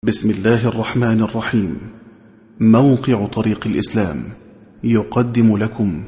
بسم الله الرحمن الرحيم موقع طريق الإسلام يقدم لكم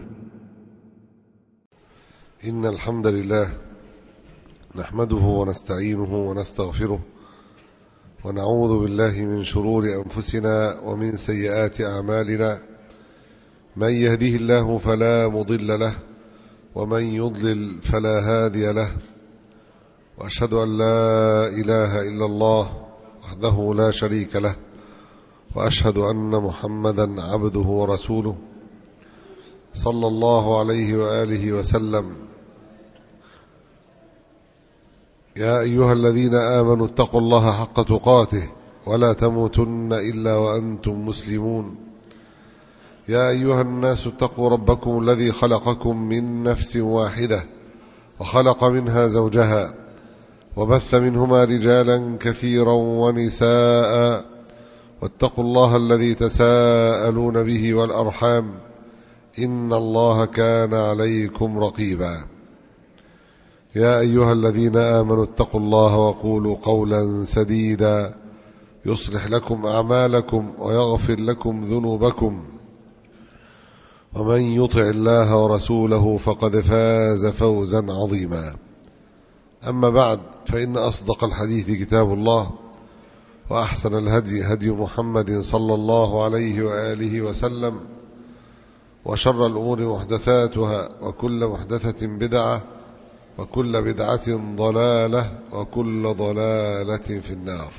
إن الحمد لله نحمده ونستعينه ونستغفره ونعوذ بالله من شرور أنفسنا ومن سيئات أعمالنا من يهده الله فلا مضل له ومن يضلل فلا هادي له وأشهد أن لا إله إلا الله وحده لا شريك له وأشهد أن محمدا عبده ورسوله صلى الله عليه وآله وسلم يا أيها الذين آمنوا اتقوا الله حق تقاته ولا تموتن إلا وأنتم مسلمون يا أيها الناس اتقوا ربكم الذي خلقكم من نفس واحدة وخلق منها زوجها وبث منهما رجالا كثيرا ونساء واتقوا الله الذي تساءلون به والأرحام إن الله كان عليكم رقيبا يا أيها الذين آمنوا اتقوا الله وقولوا قولا سديدا يصلح لكم أعمالكم ويغفر لكم ذنوبكم ومن يطع الله ورسوله فقد فاز فوزا عظيما أما بعد فإن أصدق الحديث كتاب الله وأحسن الهدي هدي محمد صلى الله عليه وآله وسلم وشر الأمور محدثاتها وكل محدثة بدعة وكل بدعة ضلالة وكل ضلالة في النار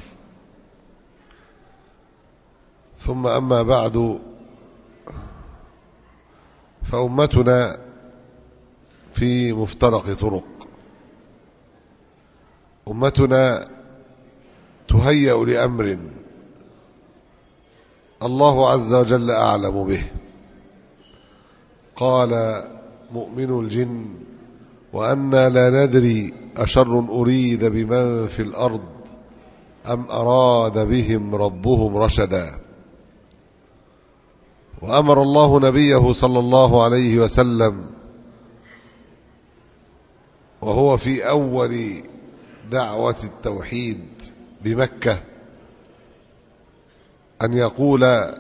ثم أما بعد فأمتنا في مفترق طرق أمتنا تهيأ لأمر الله عز وجل أعلم به قال مؤمن الجن وأنا لا ندري أشر أريد بمن في الأرض أم أراد بهم ربهم رشدا وأمر الله نبيه صلى الله عليه وسلم وهو في أول دعوة التوحيد بمكة أن يقول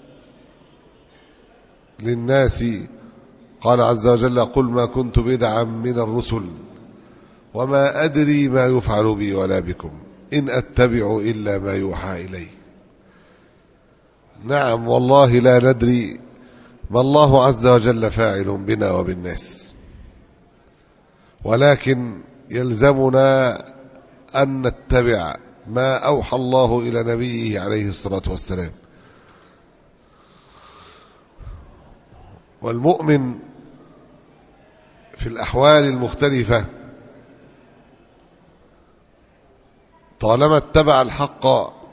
للناس قال عز وجل قل ما كنت بدعا من الرسل وما أدري ما يفعل بي ولا بكم إن أتبع إلا ما يوحى إلي نعم والله لا ندري ما الله عز وجل فاعل بنا وبالناس ولكن يلزمنا أن نتبع ما أوحى الله إلى نبيه عليه الصلاة والسلام والمؤمن في الأحوال المختلفة طالما اتبع الحق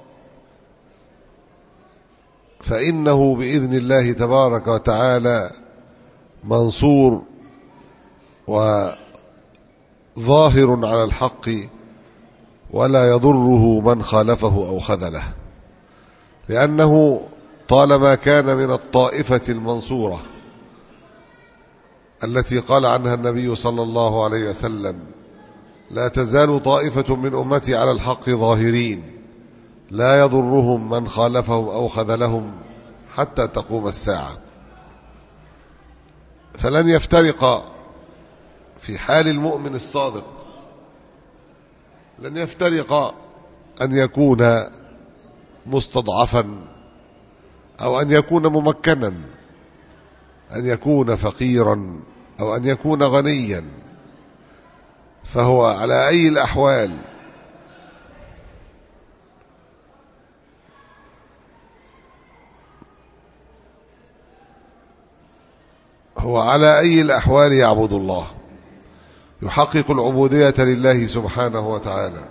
فإنه بإذن الله تبارك وتعالى منصور وظاهر على الحق ولا يضره من خالفه أو خذله لأنه طالما كان من الطائفة المنصورة التي قال عنها النبي صلى الله عليه وسلم لا تزال طائفة من أمتي على الحق ظاهرين لا يضرهم من خالفهم أو خذلهم حتى تقوم الساعة فلن يفترق في حال المؤمن الصادق لن يفترق أن يكون مستضعفا أو أن يكون ممكنا أن يكون فقيرا أو أن يكون غنيا فهو على أي الأحوال هو على أي الأحوال يعبد الله يحقق العبودية لله سبحانه وتعالى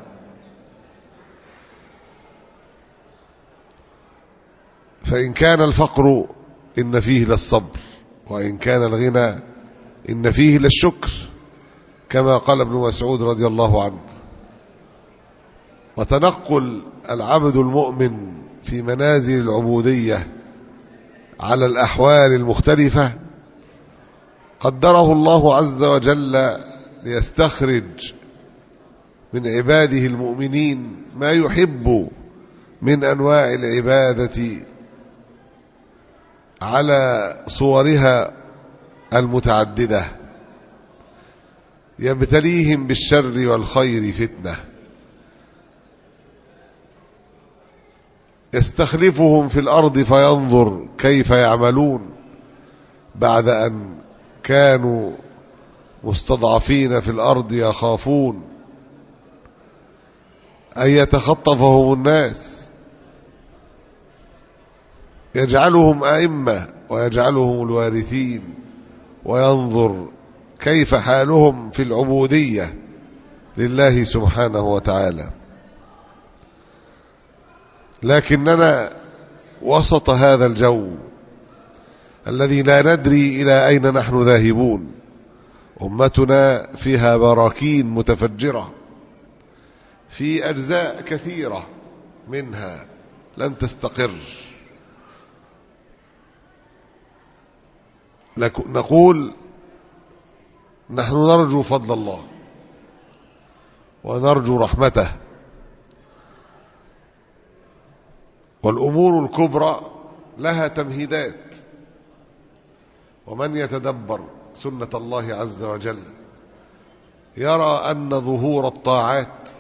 فإن كان الفقر إن فيه للصبر وإن كان الغنى إن فيه للشكر كما قال ابن مسعود رضي الله عنه وتنقل العبد المؤمن في منازل العبودية على الأحوال المختلفة قدره الله عز وجل ليستخرج من عباده المؤمنين ما يحب من أنواع العبادة على صورها المتعددة يبتليهم بالشر والخير فتنة يستخلفهم في الأرض فينظر كيف يعملون بعد أن كانوا مستضعفين في الأرض يخافون أن يتخطفهم الناس يجعلهم أئمة ويجعلهم الوارثين وينظر كيف حالهم في العبودية لله سبحانه وتعالى لكننا وسط هذا الجو الذي لا ندري إلى أين نحن ذاهبون أمتنا فيها براكين متفجرة في أجزاء كثيرة منها لن تستقر نقول نحن نرجو فضل الله ونرجو رحمته والأمور الكبرى لها تمهيدات ومن يتدبر سنة الله عز وجل يرى أن ظهور الطاعات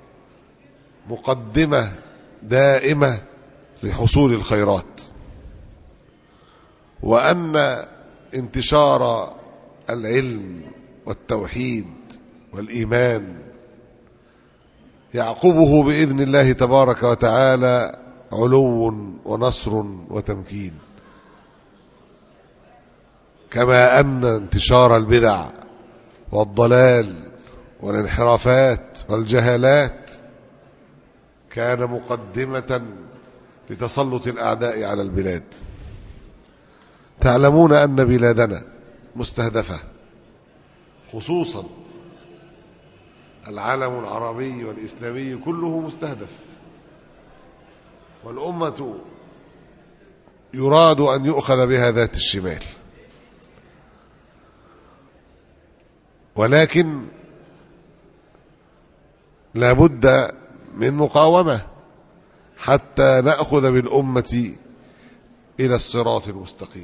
مقدمة دائمة لحصول الخيرات وأن انتشار العلم والتوحيد والإيمان يعقبه بإذن الله تبارك وتعالى علو ونصر وتمكين كما أن انتشار البدع والضلال والانحرافات والجهالات كان مقدمة لتسلط الأعداء على البلاد تعلمون أن بلادنا مستهدفة خصوصا العالم العربي والإسلامي كله مستهدف والأمة يراد أن يؤخذ بها ذات الشمال ولكن لا بد من مقاومة حتى نأخذ بالأمة إلى الصراط المستقيم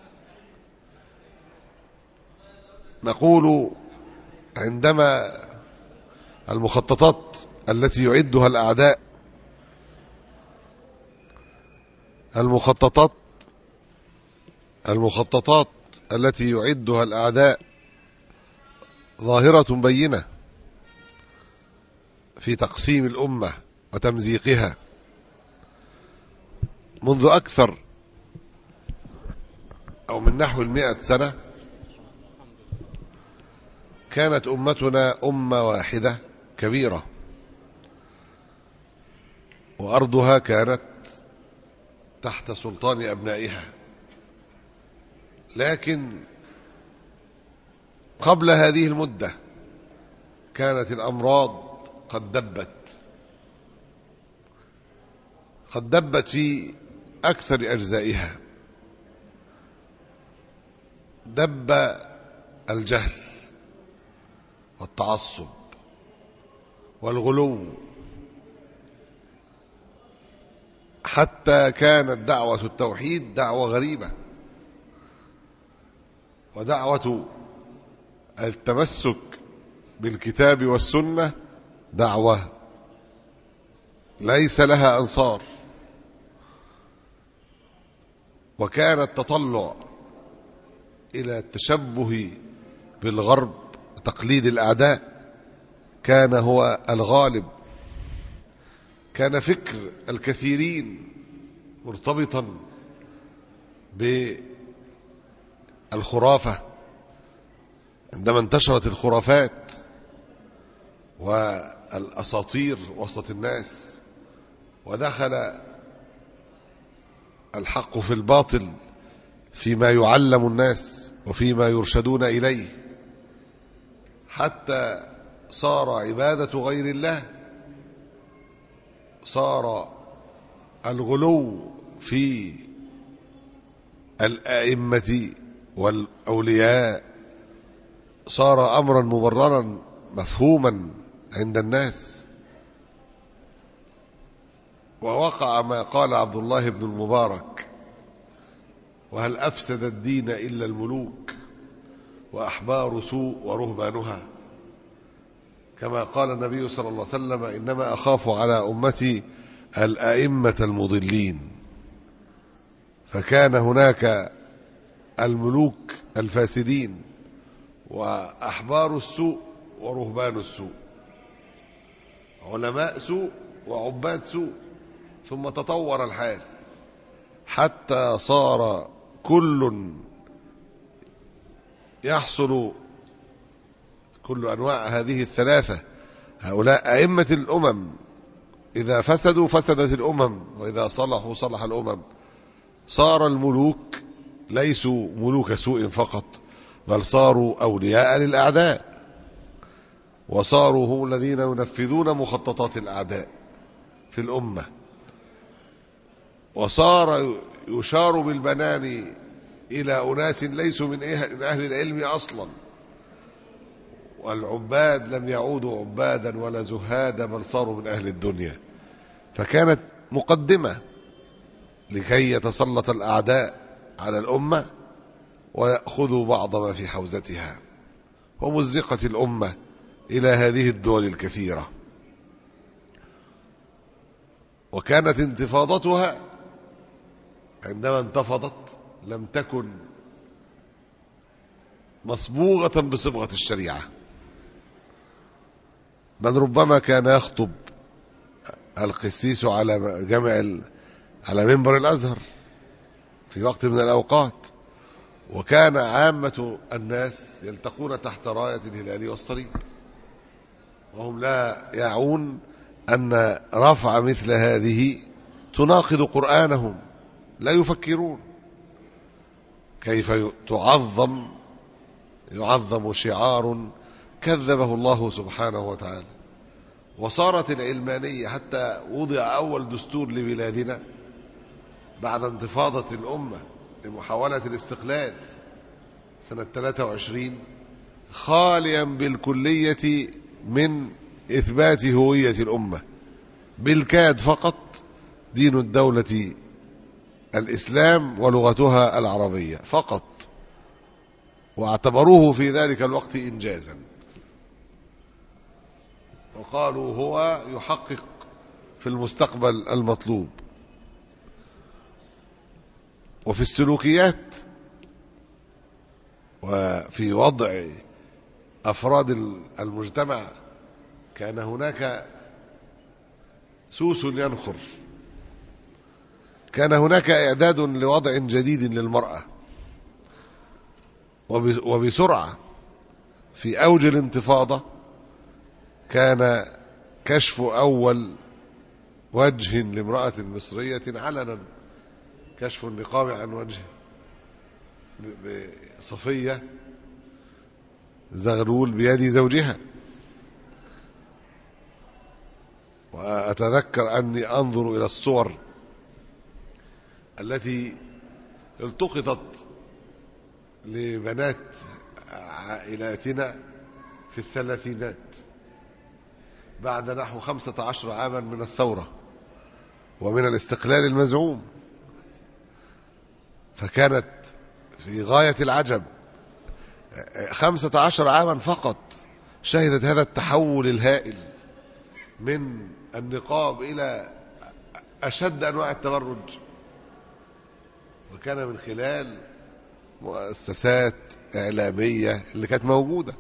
نقول عندما المخططات التي يعدها الأعداء المخططات المخططات التي يعدها الأعداء ظاهرة بينة في تقسيم الأمة وتمزيقها منذ أكثر أو من نحو المئة سنة كانت أمتنا أمة واحدة كبيرة وأرضها كانت تحت سلطان أبنائها لكن قبل هذه المدة كانت الأمراض قد دبت قد دبت في أكثر أجزائها دب الجهل والتعصب والغلو حتى كانت دعوة التوحيد دعوة غريبة ودعوة التمسك بالكتاب والسنة دعوة ليس لها أنصار وكان التطلع إلى التشبه بالغرب تقليد الأعداء كان هو الغالب كان فكر الكثيرين مرتبطا بالخرافة عندما انتشرت الخرافات والأساطير وسط الناس ودخل الحق في الباطل فيما يعلم الناس وفيما يرشدون إليه حتى صار عبادة غير الله صار الغلو في الأئمة والأولياء صار أمرا مبررا مفهوما عند الناس ووقع ما قال عبد الله بن المبارك وهل أفسد الدين إلا الملوك وأحبار سوء ورهبانها كما قال النبي صلى الله عليه وسلم إنما أخاف على أمتي الأئمة المضلين فكان هناك الملوك الفاسدين وأحبار السوء ورهبان السوء علماء سوء وعباد سوء ثم تطور الحال حتى صار كل يحصل كل أنواع هذه الثلاثة هؤلاء أئمة الأمم إذا فسدوا فسدت الأمم وإذا صلحوا صلح الأمم صار الملوك ليسوا ملوك سوء فقط بل صاروا أولياء للأعداء وصاروا هم الذين ينفذون مخططات الأعداء في الأمة وصار يشار بالبنان إلى أناس ليسوا من أهل العلم أصلا والعباد لم يعودوا عبادا ولا زهادا بل صاروا من أهل الدنيا فكانت مقدمة لكي يتسلط الأعداء على الأمة ويأخذوا بعض ما في حوزتها ومزقت الأمة إلى هذه الدول الكثيرة وكانت انتفاضتها عندما انتفضت لم تكن مصبوغة بصبغة الشريعة بل ربما كان يخطب القسيس على جمع على منبر الأزهر في وقت من الأوقات وكان عامة الناس يلتقون تحت راية الهلال والصليب وهم لا يعون أن رفع مثل هذه تناقض قرآنهم لا يفكرون كيف تعظم يعظم شعار كذبه الله سبحانه وتعالى وصارت العلمانية حتى وضع أول دستور لبلادنا بعد انتفاضة الأمة لمحاولة الاستقلال سنة 23 خاليا بالكلية من إثبات هوية الأمة بالكاد فقط دين الدولة الإسلام ولغتها العربية فقط واعتبروه في ذلك الوقت إنجازا وقالوا هو يحقق في المستقبل المطلوب وفي السلوكيات وفي وضع أفراد المجتمع كان هناك سوس ينخر كان هناك إعداد لوضع جديد للمرأة وبسرعة في أوج الانتفاضة كان كشف أول وجه لامرأة مصرية علنا كشف النقاب عن وجه بصفية زغلول بيد زوجها وأتذكر أني أنظر إلى الصور التي التقطت لبنات عائلاتنا في الثلاثينات بعد نحو خمسة عشر عاما من الثورة ومن الاستقلال المزعوم فكانت في غاية العجب خمسة عشر عاما فقط شهدت هذا التحول الهائل من النقاب إلى أشد أنواع التبرج وكان من خلال مؤسسات إعلامية اللي كانت موجودة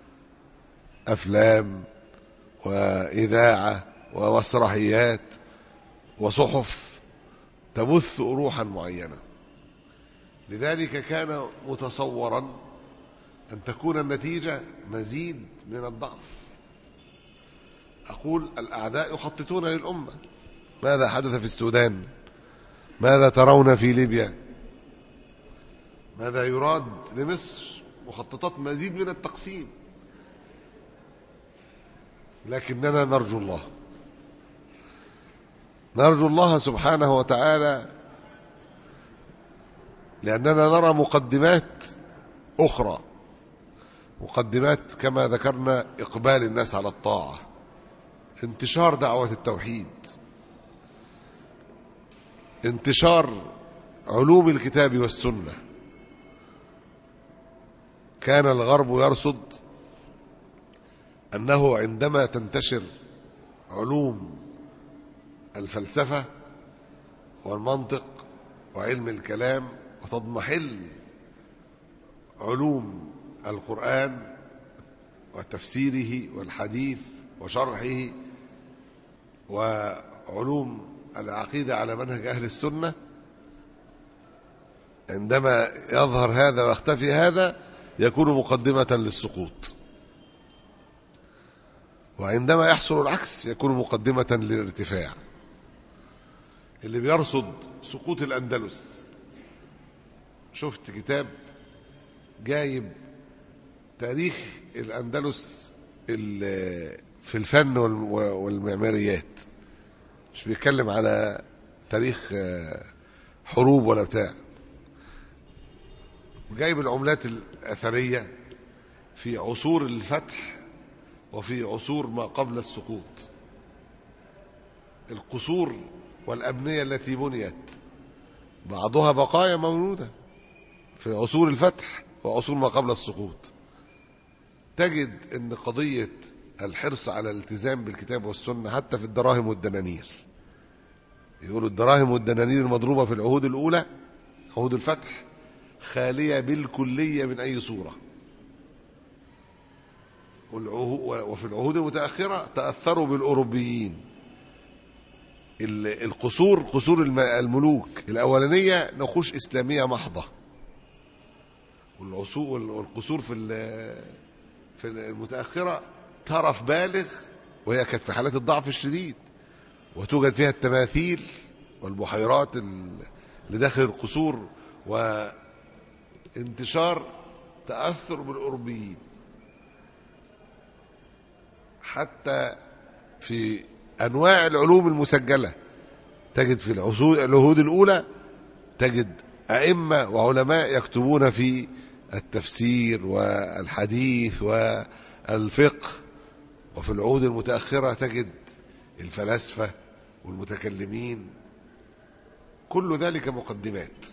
أفلام وإذاعة ومسرحيات وصحف تبث روحا معينة لذلك كان متصورا أن تكون النتيجة مزيد من الضعف أقول الأعداء يخططون للأمة ماذا حدث في السودان ماذا ترون في ليبيا ماذا يراد لمصر مخططات مزيد من التقسيم لكننا نرجو الله نرجو الله سبحانه وتعالى لأننا نرى مقدمات أخرى مقدمات كما ذكرنا إقبال الناس على الطاعة انتشار دعوة التوحيد انتشار علوم الكتاب والسنة كان الغرب يرصد أنه عندما تنتشر علوم الفلسفة والمنطق وعلم الكلام وتضمحل علوم القرآن وتفسيره والحديث وشرحه وعلوم العقيدة على منهج أهل السنة عندما يظهر هذا ويختفي هذا يكون مقدمة للسقوط وعندما يحصل العكس يكون مقدمة للارتفاع اللي بيرصد سقوط الأندلس شفت كتاب جايب تاريخ الأندلس في الفن والمعماريات مش بيتكلم على تاريخ حروب ولا بتاع وجايب العملات الأثرية في عصور الفتح وفي عصور ما قبل السقوط القصور والأبنية التي بنيت بعضها بقايا موجودة في عصور الفتح وعصور ما قبل السقوط تجد أن قضية الحرص على الالتزام بالكتاب والسنة حتى في الدراهم والدنانير يقولوا الدراهم والدنانير المضروبة في العهود الأولى عهود الفتح خالية بالكلية من أي صورة وفي العهود المتأخرة تأثروا بالأوروبيين القصور قصور الملوك الأولانية نقوش إسلامية محضة والقصور في في المتأخرة ترف بالغ وهي كانت في حالات الضعف الشديد وتوجد فيها التماثيل والبحيرات اللي داخل القصور وانتشار تأثر بالأوروبيين حتى في أنواع العلوم المسجلة تجد في العهود الأولى تجد أئمة وعلماء يكتبون في التفسير والحديث والفقه وفي العهود المتأخرة تجد الفلاسفة والمتكلمين كل ذلك مقدمات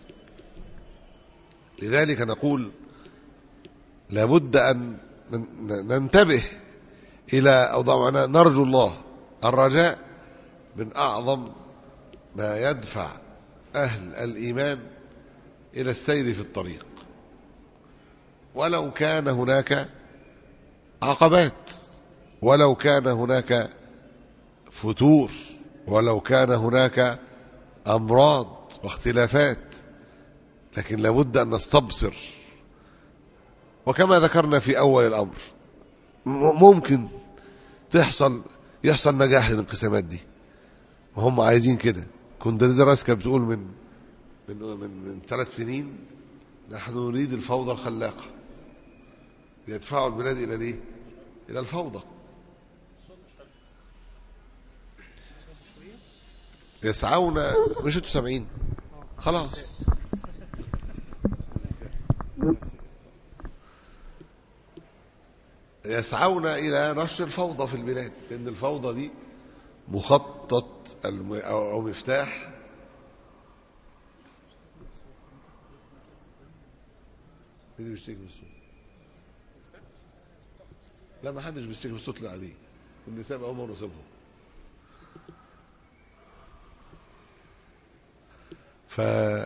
لذلك نقول لابد أن ننتبه إلى أو ضمعنا نرجو الله الرجاء من أعظم ما يدفع أهل الإيمان إلى السير في الطريق ولو كان هناك عقبات ولو كان هناك فتور ولو كان هناك أمراض واختلافات لكن لابد أن نستبصر وكما ذكرنا في أول الأمر ممكن تحصل يحصل نجاح للانقسامات دي وهم عايزين كده كوندريزا رايس كانت بتقول من من من, من ثلاث سنين نحن نريد الفوضى الخلاقة يدفعوا البلاد إلى ليه؟ إلى الفوضى يسعون مش انتوا سامعين خلاص يسعون إلى نشر الفوضى في البلاد لأن الفوضى دي مخطط أو مفتاح مين اللي بيشتكي بالصوت؟ لا ما حدش بيشتكي بالصوت اللي عليه النساء بقى هم نصيبهم ف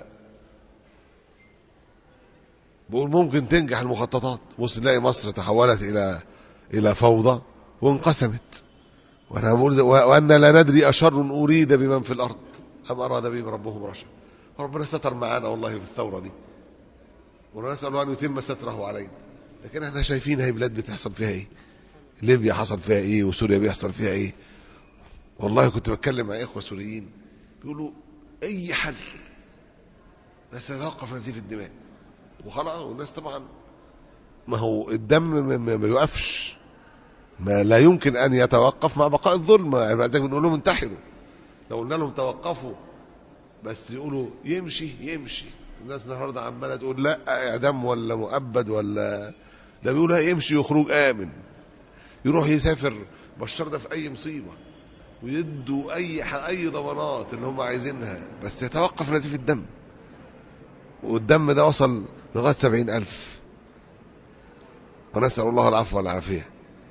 بقول ممكن تنجح المخططات بص تلاقي مصر تحولت الى الى فوضى وانقسمت وانا بقول وان لا ندري اشر اريد بمن في الارض ام اراد بهم ربهم رشدا ربنا ستر معانا والله في الثوره دي ونسال الله ان يتم ستره علينا لكن احنا شايفين هي بلاد بتحصل فيها ايه ليبيا حصل فيها ايه وسوريا بيحصل فيها ايه والله كنت بتكلم مع اخوه سوريين بيقولوا اي حل بس يتوقف نزيف الدماء وخلاص والناس طبعا ما هو الدم ما بيوقفش ما لا يمكن ان يتوقف مع بقاء الظلم يعني زي بنقول لهم انتحروا لو قلنا لهم توقفوا بس يقولوا يمشي يمشي الناس النهارده عماله تقول لا اعدام ولا مؤبد ولا ده بيقول يمشي يخرج امن يروح يسافر بشار ده في اي مصيبه ويدوا اي ح- اي ضمانات اللي هم عايزينها بس يتوقف نزيف الدم والدم ده وصل لغايه سبعين ألف ونسأل الله العفو والعافية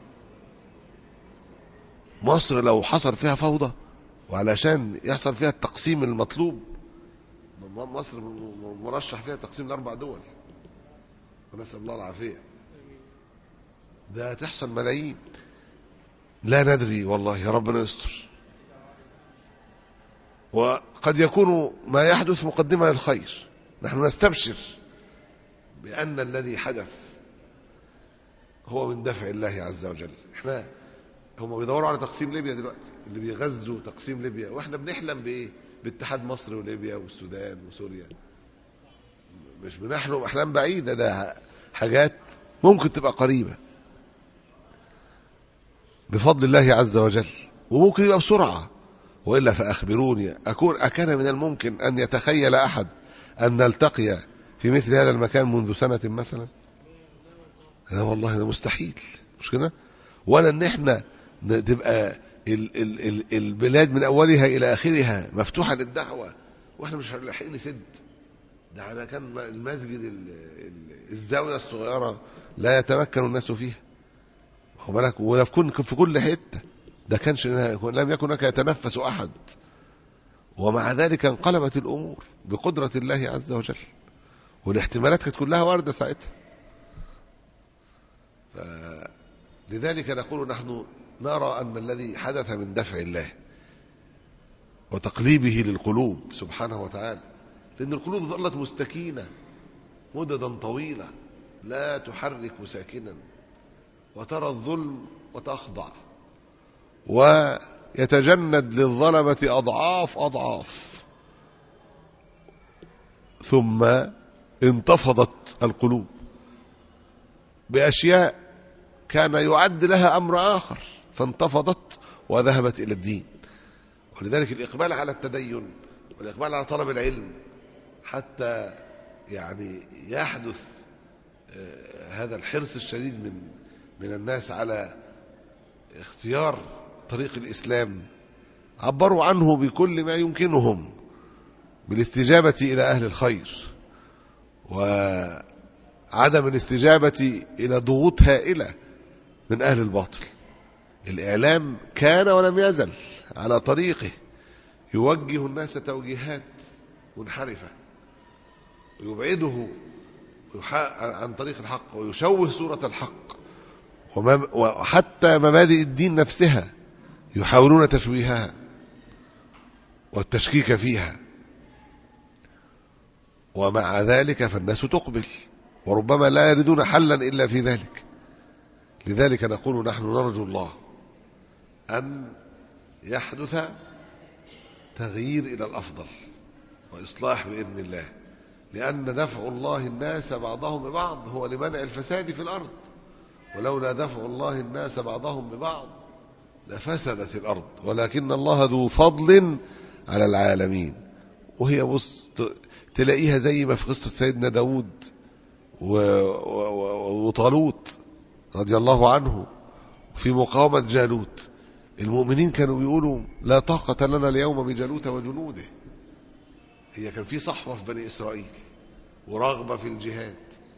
مصر لو حصل فيها فوضى وعلشان يحصل فيها التقسيم المطلوب م- مصر م- م- مرشح فيها تقسيم لأربع دول ونسأل الله العافية ده تحصل ملايين لا ندري والله يا ربنا يستر وقد يكون ما يحدث مقدمة للخير نحن نستبشر بأن الذي حدث هو من دفع الله عز وجل احنا هم بيدوروا على تقسيم ليبيا دلوقتي اللي بيغزوا تقسيم ليبيا واحنا بنحلم بايه باتحاد مصر وليبيا والسودان وسوريا مش بنحلم احلام بعيده ده حاجات ممكن تبقى قريبه بفضل الله عز وجل وممكن يبقى بسرعه والا فاخبروني اكون اكان من الممكن ان يتخيل احد ان نلتقي في مثل هذا المكان منذ سنه مثلا لا والله ده مستحيل مش كده ولا ان احنا ن- تبقى ال ال ال البلاد من اولها الى اخرها مفتوحه للدعوه واحنا مش لاحقين نسد ده على كان المسجد ال ال الزاويه الصغيره لا يتمكن الناس فيها واخد بالك وده في كل في كل حته ده كانش لم يكن هناك يتنفس احد ومع ذلك انقلبت الامور بقدره الله عز وجل والاحتمالات كانت كلها وارده ساعتها لذلك نقول نحن نرى أن الذي حدث من دفع الله وتقليبه للقلوب سبحانه وتعالى لأن القلوب ظلت مستكينة مددا طويلة لا تحرك ساكنا وترى الظلم وتخضع ويتجند للظلمة أضعاف أضعاف ثم انتفضت القلوب بأشياء كان يعد لها أمر آخر فانتفضت وذهبت إلى الدين ولذلك الإقبال على التدين والإقبال على طلب العلم حتى يعني يحدث آه، هذا الحرص الشديد من من الناس على اختيار طريق الإسلام عبروا عنه بكل ما يمكنهم بالاستجابة إلى أهل الخير وعدم الاستجابة إلى ضغوط هائلة من أهل الباطل الإعلام كان ولم يزل على طريقه يوجه الناس توجيهات منحرفة ويبعده ويحا- عن طريق الحق ويشوه صورة الحق وما- وحتى مبادئ الدين نفسها يحاولون تشويهها والتشكيك فيها ومع ذلك فالناس تقبل وربما لا يردون حلا إلا في ذلك لذلك نقول نحن نرجو الله أن يحدث تغيير إلى الأفضل وإصلاح بإذن الله لأن دفع الله الناس بعضهم ببعض هو لمنع الفساد في الأرض ولولا دفع الله الناس بعضهم ببعض لفسدت الأرض ولكن الله ذو فضل على العالمين وهي بص ت- تلاقيها زي ما في قصة سيدنا داود و- و- و- وطالوت رضي الله عنه في مقاومة جالوت المؤمنين كانوا بيقولوا لا طاقة لنا اليوم بجالوت وجنوده هي كان في صحوة في بني إسرائيل ورغبة في الجهاد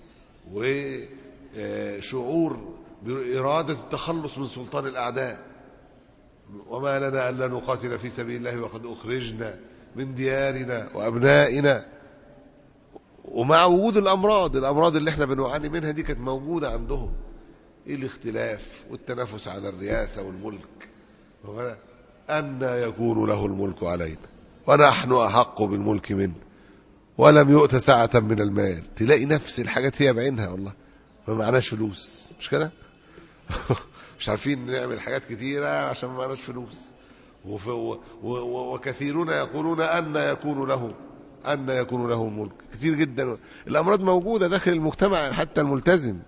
وشعور بإرادة التخلص من سلطان الأعداء وما لنا ألا نقاتل في سبيل الله وقد أخرجنا من ديارنا وأبنائنا ومع وجود الأمراض الأمراض اللي احنا بنعاني منها دي كانت موجودة عندهم إيه الاختلاف والتنافس على الرئاسة والملك أن يكون له الملك علينا ونحن أحق بالملك منه ولم يؤت سعة من المال تلاقي نفس الحاجات هي بعينها والله ما معناش فلوس مش كده مش عارفين نعمل حاجات كتيرة عشان ما معناش فلوس وف- و- و- وكثيرون يقولون أن يكون له أن يكون له الملك كتير جدا الأمراض موجودة داخل المجتمع حتى الملتزم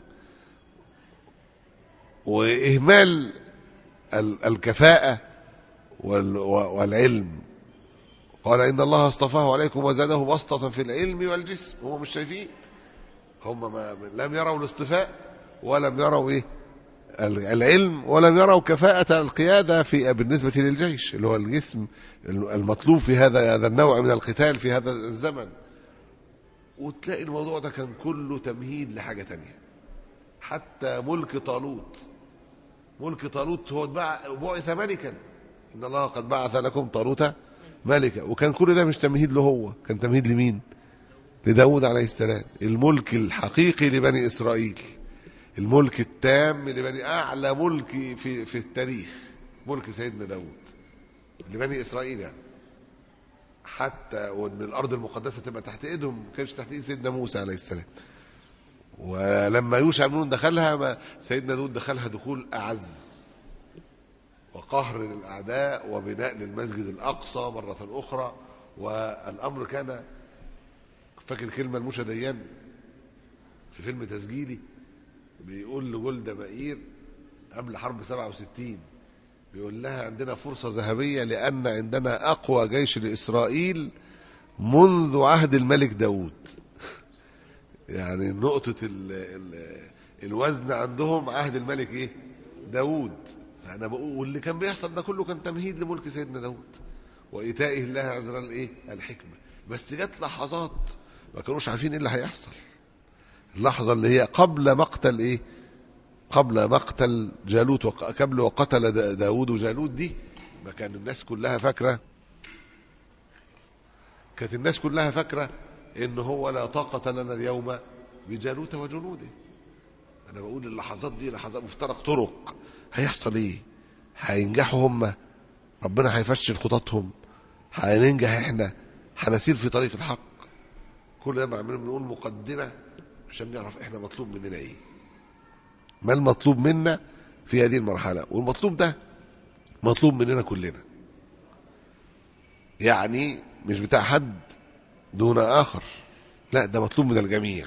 وإهمال ال- الكفاءة وال- والعلم قال إن الله اصطفاه عليكم وزاده بسطة في العلم والجسم هم مش شايفين هم ما لم يروا الاصطفاء ولم يروا إيه العلم ولم يروا كفاءة القيادة في بالنسبة للجيش اللي هو الجسم المطلوب في هذا هذا النوع من القتال في هذا الزمن وتلاقي الموضوع ده كان كله تمهيد لحاجة تانية حتى ملك طالوت ملك طالوت هو بعث ملكا إن الله قد بعث لكم طالوت ملكا وكان كل ده مش تمهيد له هو كان تمهيد لمين لداود عليه السلام الملك الحقيقي لبني إسرائيل الملك التام لبني أعلى ملك في, في التاريخ ملك سيدنا داود لبني إسرائيل يعني حتى وان الارض المقدسه تبقى تحت ايدهم ما كانش تحت ايد سيدنا موسى عليه السلام ولما يوشع بن نون دخلها ما سيدنا داود دخلها دخول اعز وقهر للاعداء وبناء للمسجد الاقصى مره اخرى والامر كان فاكر كلمه الموشى ديان في فيلم تسجيلي بيقول لجولدا مائير قبل حرب 67 بيقول لها عندنا فرصة ذهبية لأن عندنا أقوى جيش لإسرائيل منذ عهد الملك داود يعني نقطة ال ال الوزن عندهم عهد الملك إيه داود فأنا بقول واللي كان بيحصل ده كله كان تمهيد لملك سيدنا داود وإيتائه الله عز وجل إيه الحكمة بس جت لحظات ما كانوش عارفين إيه اللي هيحصل اللحظة اللي هي قبل مقتل إيه قبل مقتل جالوت قبل وقتل داود جالوت دي ما كان الناس كلها فاكرة كانت الناس كلها فاكرة ان هو لا طاقة لنا اليوم بجالوت وجنوده انا بقول اللحظات دي لحظات مفترق طرق هيحصل ايه هينجحوا هم ربنا هيفشل خططهم هننجح احنا هنسير في طريق الحق كل ده عمالين بنقول مقدمة عشان نعرف احنا مطلوب مننا ايه ما المطلوب منا في هذه المرحلة والمطلوب ده مطلوب مننا كلنا يعني مش بتاع حد دون آخر لا ده مطلوب من الجميع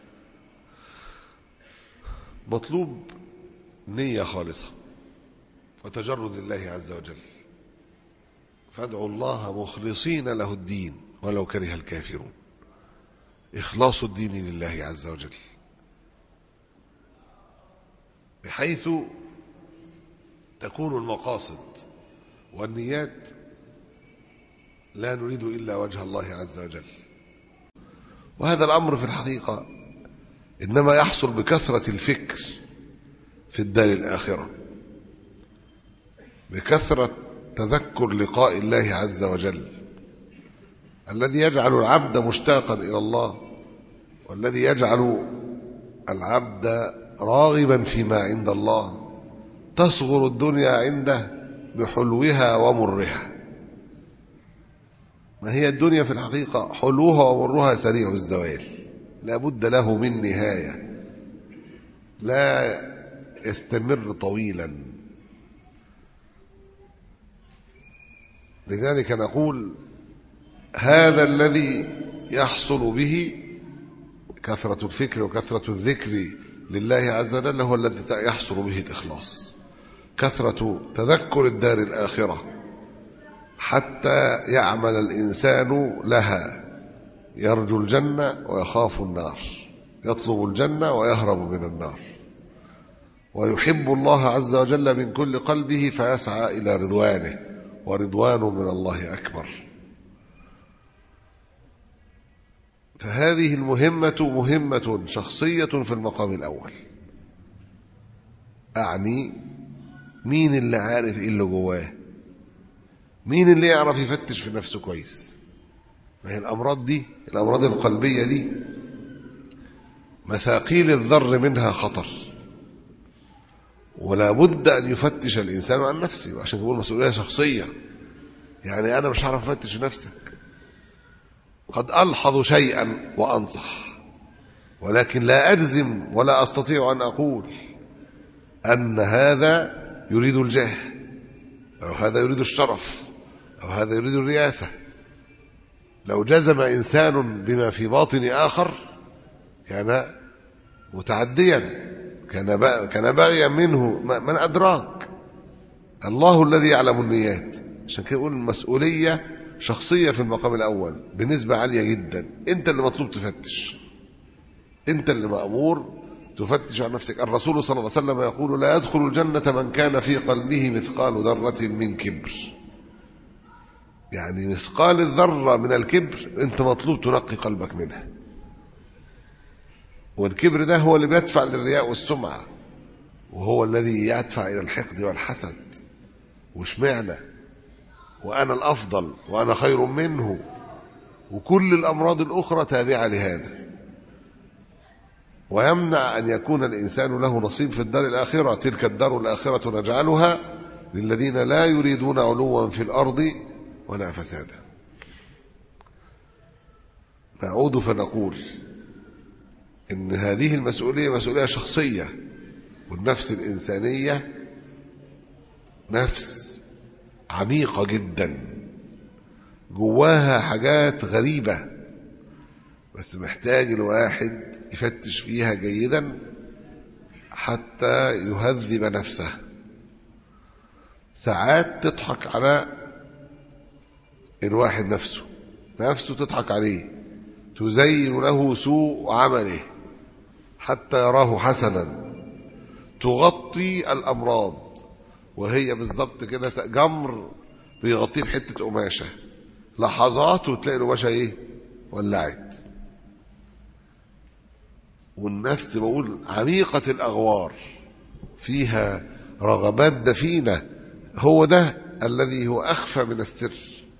مطلوب نية خالصة وتجرد الله عز وجل فادعوا الله مخلصين له الدين ولو كره الكافرون إخلاص الدين لله عز وجل بحيث تكون المقاصد والنيات لا نريد إلا وجه الله عز وجل وهذا الأمر في الحقيقة إنما يحصل بكثرة الفكر في الدار الآخرة بكثرة تذكر لقاء الله عز وجل الذي يجعل العبد مشتاقا إلى الله والذي يجعل العبد راغبا فيما عند الله تصغر الدنيا عنده بحلوها ومرها ما هي الدنيا في الحقيقة حلوها ومرها سريع الزوال لا بد له من نهاية لا يستمر طويلا لذلك نقول هذا الذي يحصل به كثرة الفكر وكثرة الذكر لله عز وجل هو الذي يحصل به الإخلاص كثرة تذكر الدار الآخرة حتى يعمل الإنسان لها يرجو الجنة ويخاف النار يطلب الجنة ويهرب من النار ويحب الله عز وجل من كل قلبه فيسعى إلى رضوانه ورضوان من الله أكبر فهذه المهمة مهمة شخصية في المقام الأول أعني مين اللي عارف إيه اللي جواه مين اللي يعرف يفتش في نفسه كويس ما هي الأمراض دي الأمراض القلبية دي مثاقيل الذر منها خطر ولا بد أن يفتش الإنسان عن نفسه عشان يقول مسؤولية شخصية يعني أنا مش هعرف أفتش نفسك قد ألحظ شيئا وأنصح ولكن لا أجزم ولا أستطيع أن أقول أن هذا يريد الجاه أو هذا يريد الشرف أو هذا يريد الرياسة لو جزم إنسان بما في باطن آخر كان متعديا كان كان باغيا منه من أدراك الله الذي يعلم النيات عشان كده يقول المسؤولية شخصية في المقام الأول بنسبة عالية جدا أنت اللي مطلوب تفتش أنت اللي مأمور تفتش عن نفسك الرسول صلى الله عليه وسلم يقول لا يدخل الجنة من كان في قلبه مثقال ذرة من كبر يعني مثقال الذرة من الكبر انت مطلوب تنقي قلبك منها والكبر ده هو اللي بيدفع للرياء والسمعة وهو الذي يدفع إلى الحقد والحسد واشمعنى وأنا الأفضل وأنا خير منه وكل الأمراض الأخرى تابعة لهذا ويمنع أن يكون الإنسان له نصيب في الدار الآخرة تلك الدار الآخرة نجعلها للذين لا يريدون علوا في الأرض ولا فسادا نعود فنقول إن هذه المسؤولية مسؤولية شخصية والنفس الإنسانية نفس عميقة جدا جواها حاجات غريبة بس محتاج الواحد يفتش فيها جيدا حتى يهذب نفسه ساعات تضحك على الواحد نفسه نفسه تضحك عليه تزين له سوء عمله حتى يراه حسنا تغطي الأمراض وهي بالظبط كده جمر بيغطيه بحتة قماشة لحظات وتلاقي القماشة ايه ولعت والنفس بقول عميقة الأغوار فيها رغبات دفينة هو ده الذي هو أخفى من السر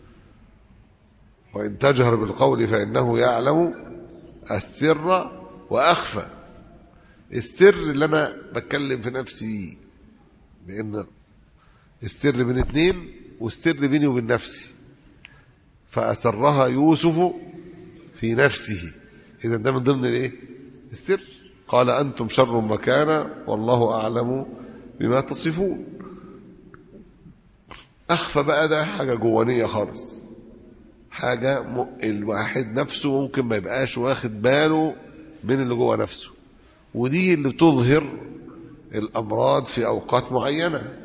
وإن تجهر بالقول فإنه يعلم السر وأخفى السر اللي أنا بتكلم في نفسي بيه لأن السر بين اتنين والسر بيني وبين نفسي فأسرها يوسف في نفسه إذا ده من ضمن الإيه؟ السر قال أنتم شر مكانا والله أعلم بما تصفون أخفى بقى ده حاجة جوانية خالص حاجة م... الواحد نفسه ممكن ما يبقاش واخد باله من اللي جوه نفسه ودي اللي تظهر الأمراض في أوقات معينة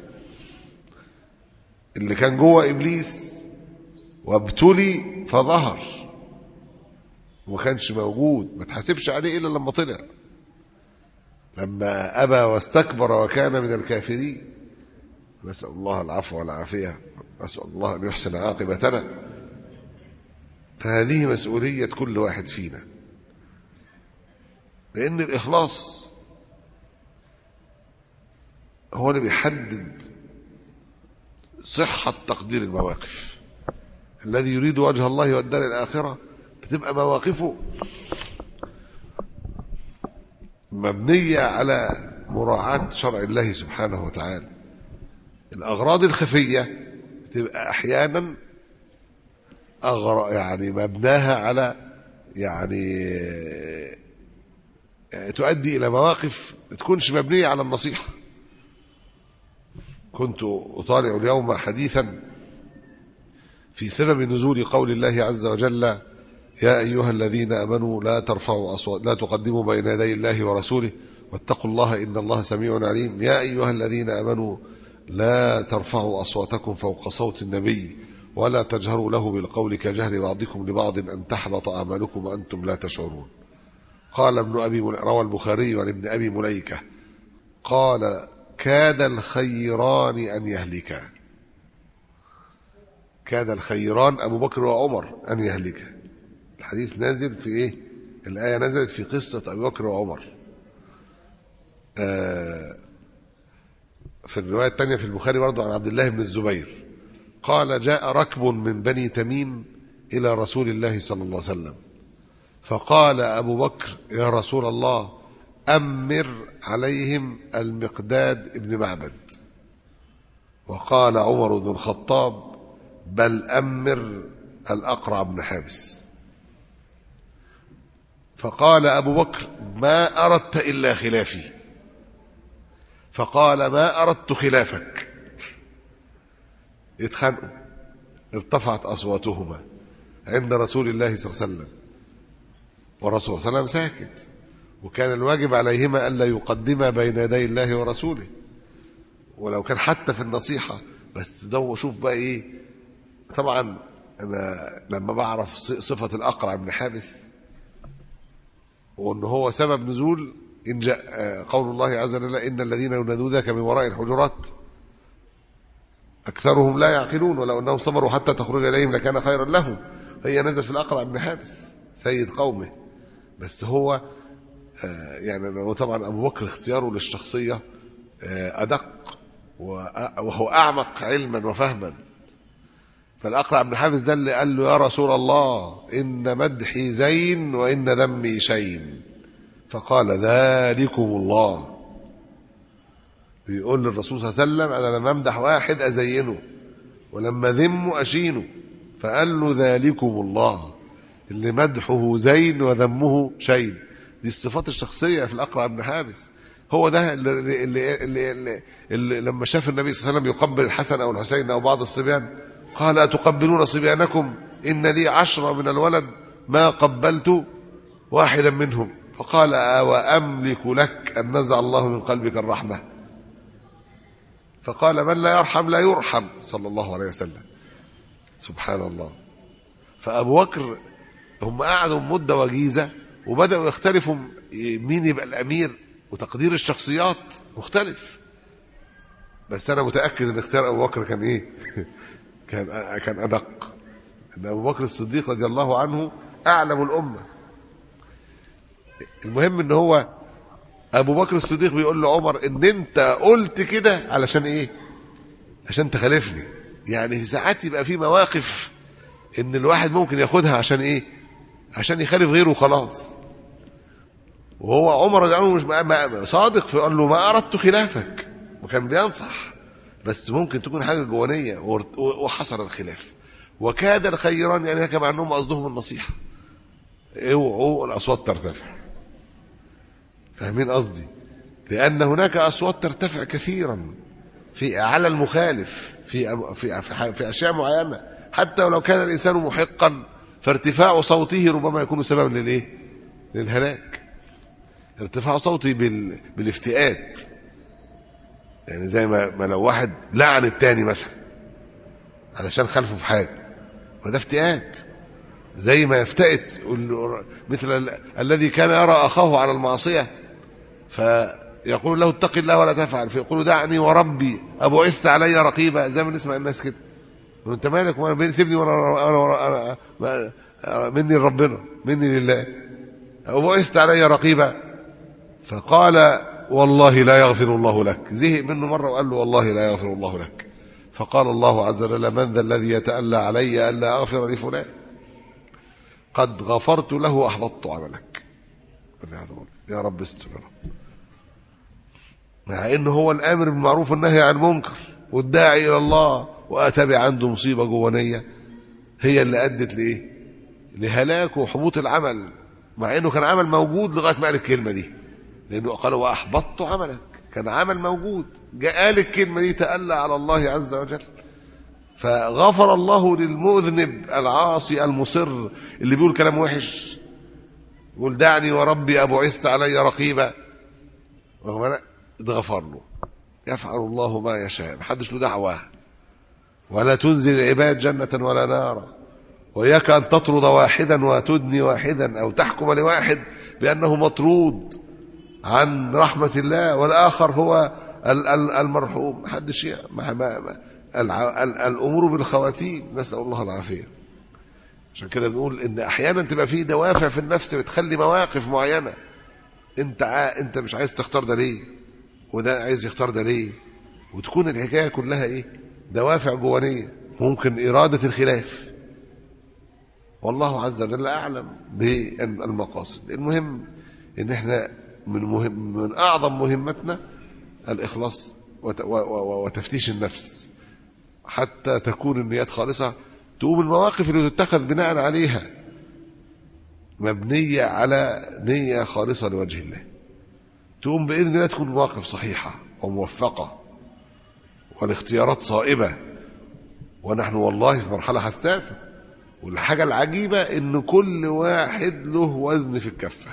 اللي كان جوه إبليس وابتلي فظهر وما كانش موجود ما تحاسبش عليه إلا لما طلع لما أبى واستكبر وكان من الكافرين نسأل الله العفو والعافية نسأل الله أن يحسن عاقبتنا فهذه مسؤولية كل واحد فينا لأن الإخلاص هو اللي بيحدد صحة تقدير المواقف الذي يريد وجه الله والدار الآخرة بتبقى مواقفه مبنية على مراعاة شرع الله سبحانه وتعالى الأغراض الخفية بتبقى أحيانا أغر يعني مبناها على يعني تؤدي إلى مواقف ما تكونش مبنية على النصيحة كنت أطالع اليوم حديثا في سبب نزول قول الله عز وجل يا أيها الذين أمنوا لا ترفعوا أصوات لا تقدموا بين يدي الله ورسوله واتقوا الله إن الله سميع عليم يا أيها الذين أمنوا لا ترفعوا أصواتكم فوق صوت النبي ولا تجهروا له بالقول كجهر بعضكم لبعض أن تحبط أعمالكم وأنتم لا تشعرون قال ابن أبي روى البخاري عن ابن أبي مليكة قال كاد الخيران أن يهلكا كاد الخيران أبو بكر وعمر أن يهلكا الحديث نازل في إيه الآية نزلت في قصة أبي بكر وعمر آه في الرواية الثانية في البخاري برضه عن عبد الله بن الزبير قال جاء ركب من بني تميم إلى رسول الله صلى الله عليه وسلم فقال أبو بكر يا رسول الله أمر عليهم المقداد ابن معبد وقال عمر بن الخطاب بل أمر الأقرع بن حابس فقال أبو بكر ما أردت إلا خلافي فقال ما أردت خلافك اتخانقوا ارتفعت أصواتهما عند رسول الله صلى الله عليه وسلم والرسول صلى الله عليه وسلم ساكت وكان الواجب عليهما ألا يقدما بين يدي الله ورسوله ولو كان حتى في النصيحة بس ده شوف بقى ايه طبعا انا لما بعرف صفة الأقرع بن حابس وان هو سبب نزول إن جاء قول الله عز وجل إن الذين ينادونك من وراء الحجرات أكثرهم لا يعقلون ولو أنهم صبروا حتى تخرج إليهم لكان خيرا لهم هي نزلت في الأقرع بن حابس سيد قومه بس هو يعني هو طبعا أبو بكر اختياره للشخصية أدق وهو أعمق علما وفهما فالأقرع بن حابس ده اللي قال له يا رسول الله إن مدحي زين وإن ذمي شين فقال ذلكم الله بيقول للرسول صلى الله عليه وسلم أنا لما أمدح واحد أزينه ولما ذمه أشينه فقال له ذلكم الله اللي مدحه زين وذمه شين دي الصفات الشخصية في الأقرع بن حابس هو ده اللي, اللي, اللي, اللي, اللي لما شاف النبي صلى الله عليه وسلم يقبل الحسن أو الحسين أو بعض الصبيان قال أتقبلون صبيانكم إن لي عشرة من الولد ما قبلت واحدا منهم فقال وأملك لك أن نزع الله من قلبك الرحمة فقال من لا يرحم لا يرحم صلى الله عليه وسلم سبحان الله فأبو بكر هم قعدوا مدة وجيزة وبدأوا يختلفوا مين يبقى الأمير وتقدير الشخصيات مختلف بس أنا متأكد أن اختيار أبو بكر كان إيه كان كان أدق أن أبو بكر الصديق رضي الله عنه أعلم الأمة المهم أن هو أبو بكر الصديق بيقول لعمر أن أنت قلت كده علشان إيه عشان تخالفني يعني في ساعات يبقى في مواقف ان الواحد ممكن ياخدها عشان ايه عشان يخالف غيره خلاص وهو عمر رضي الله عنه مش صادق فقال له ما اردت خلافك وكان بينصح بس ممكن تكون حاجه جوانيه وحصل الخلاف وكاد الخيران يعني كما انهم قصدهم النصيحه اوعوا الاصوات ترتفع فاهمين قصدي لان هناك اصوات ترتفع كثيرا في على المخالف في في في اشياء معينه حتى ولو كان الانسان محقا فارتفاع صوته ربما يكون سببا للايه للهلاك ارتفاع صوتي بال... بالافتئات يعني زي ما, ما لو واحد لعن التاني مثلا علشان خلفه في حاجه وده افتئات زي ما يفتئت مثل ال... الذي كان يرى اخاه على المعصيه فيقول له اتق الله ولا تفعل فيقول دعني وربي ابعثت علي رقيبا زي ما نسمع الناس كده انت مالك وانا بين سيبني وانا انا انا مني لربنا مني لله وبعثت علي رقيبا فقال والله لا يغفر الله لك زهق منه مره وقال له والله لا يغفر الله لك فقال الله عز وجل من ذا الذي يتألى علي ألا أغفر لفلان قد غفرت له وأحبطت عملك يا رب استر يا رب مع انه هو الامر بالمعروف والنهي عن المنكر والداعي الى الله واتبع عنده مصيبه جوانيه هي اللي ادت لايه لهلاك وحبوط العمل مع انه كان عمل موجود لغايه ما قال الكلمه دي لانه قال واحبطت عملك كان عمل موجود جاء قال الكلمه دي تألى على الله عز وجل فغفر الله للمذنب العاصي المصر اللي بيقول كلام وحش يقول دعني وربي ابعثت علي رقيبا اتغفر له يفعل الله ما يشاء محدش له دعوه ولا تنزل العباد جنة ولا نارا وإياك أن تطرد واحدا وتدني واحدا أو تحكم لواحد بأنه مطرود عن رحمة الله والآخر هو المرحوم محدش ما ما ما الأمور بالخواتيم نسأل الله العافية عشان كده بنقول إن أحيانا تبقى في دوافع في النفس بتخلي مواقف معينة أنت ع... أنت مش عايز تختار ده ليه وده عايز يختار ده ليه وتكون الحكاية كلها إيه دوافع جوانية ممكن إرادة الخلاف والله عز وجل أعلم بالمقاصد المهم إن إحنا من, مهم من أعظم مهمتنا الإخلاص وتفتيش النفس حتى تكون النيات خالصة تقوم المواقف اللي تتخذ بناء عليها مبنية على نية خالصة لوجه الله تقوم بإذن الله تكون مواقف صحيحة وموفقة والاختيارات صائبة ونحن والله في مرحلة حساسة والحاجة العجيبة إن كل واحد له وزن في الكفة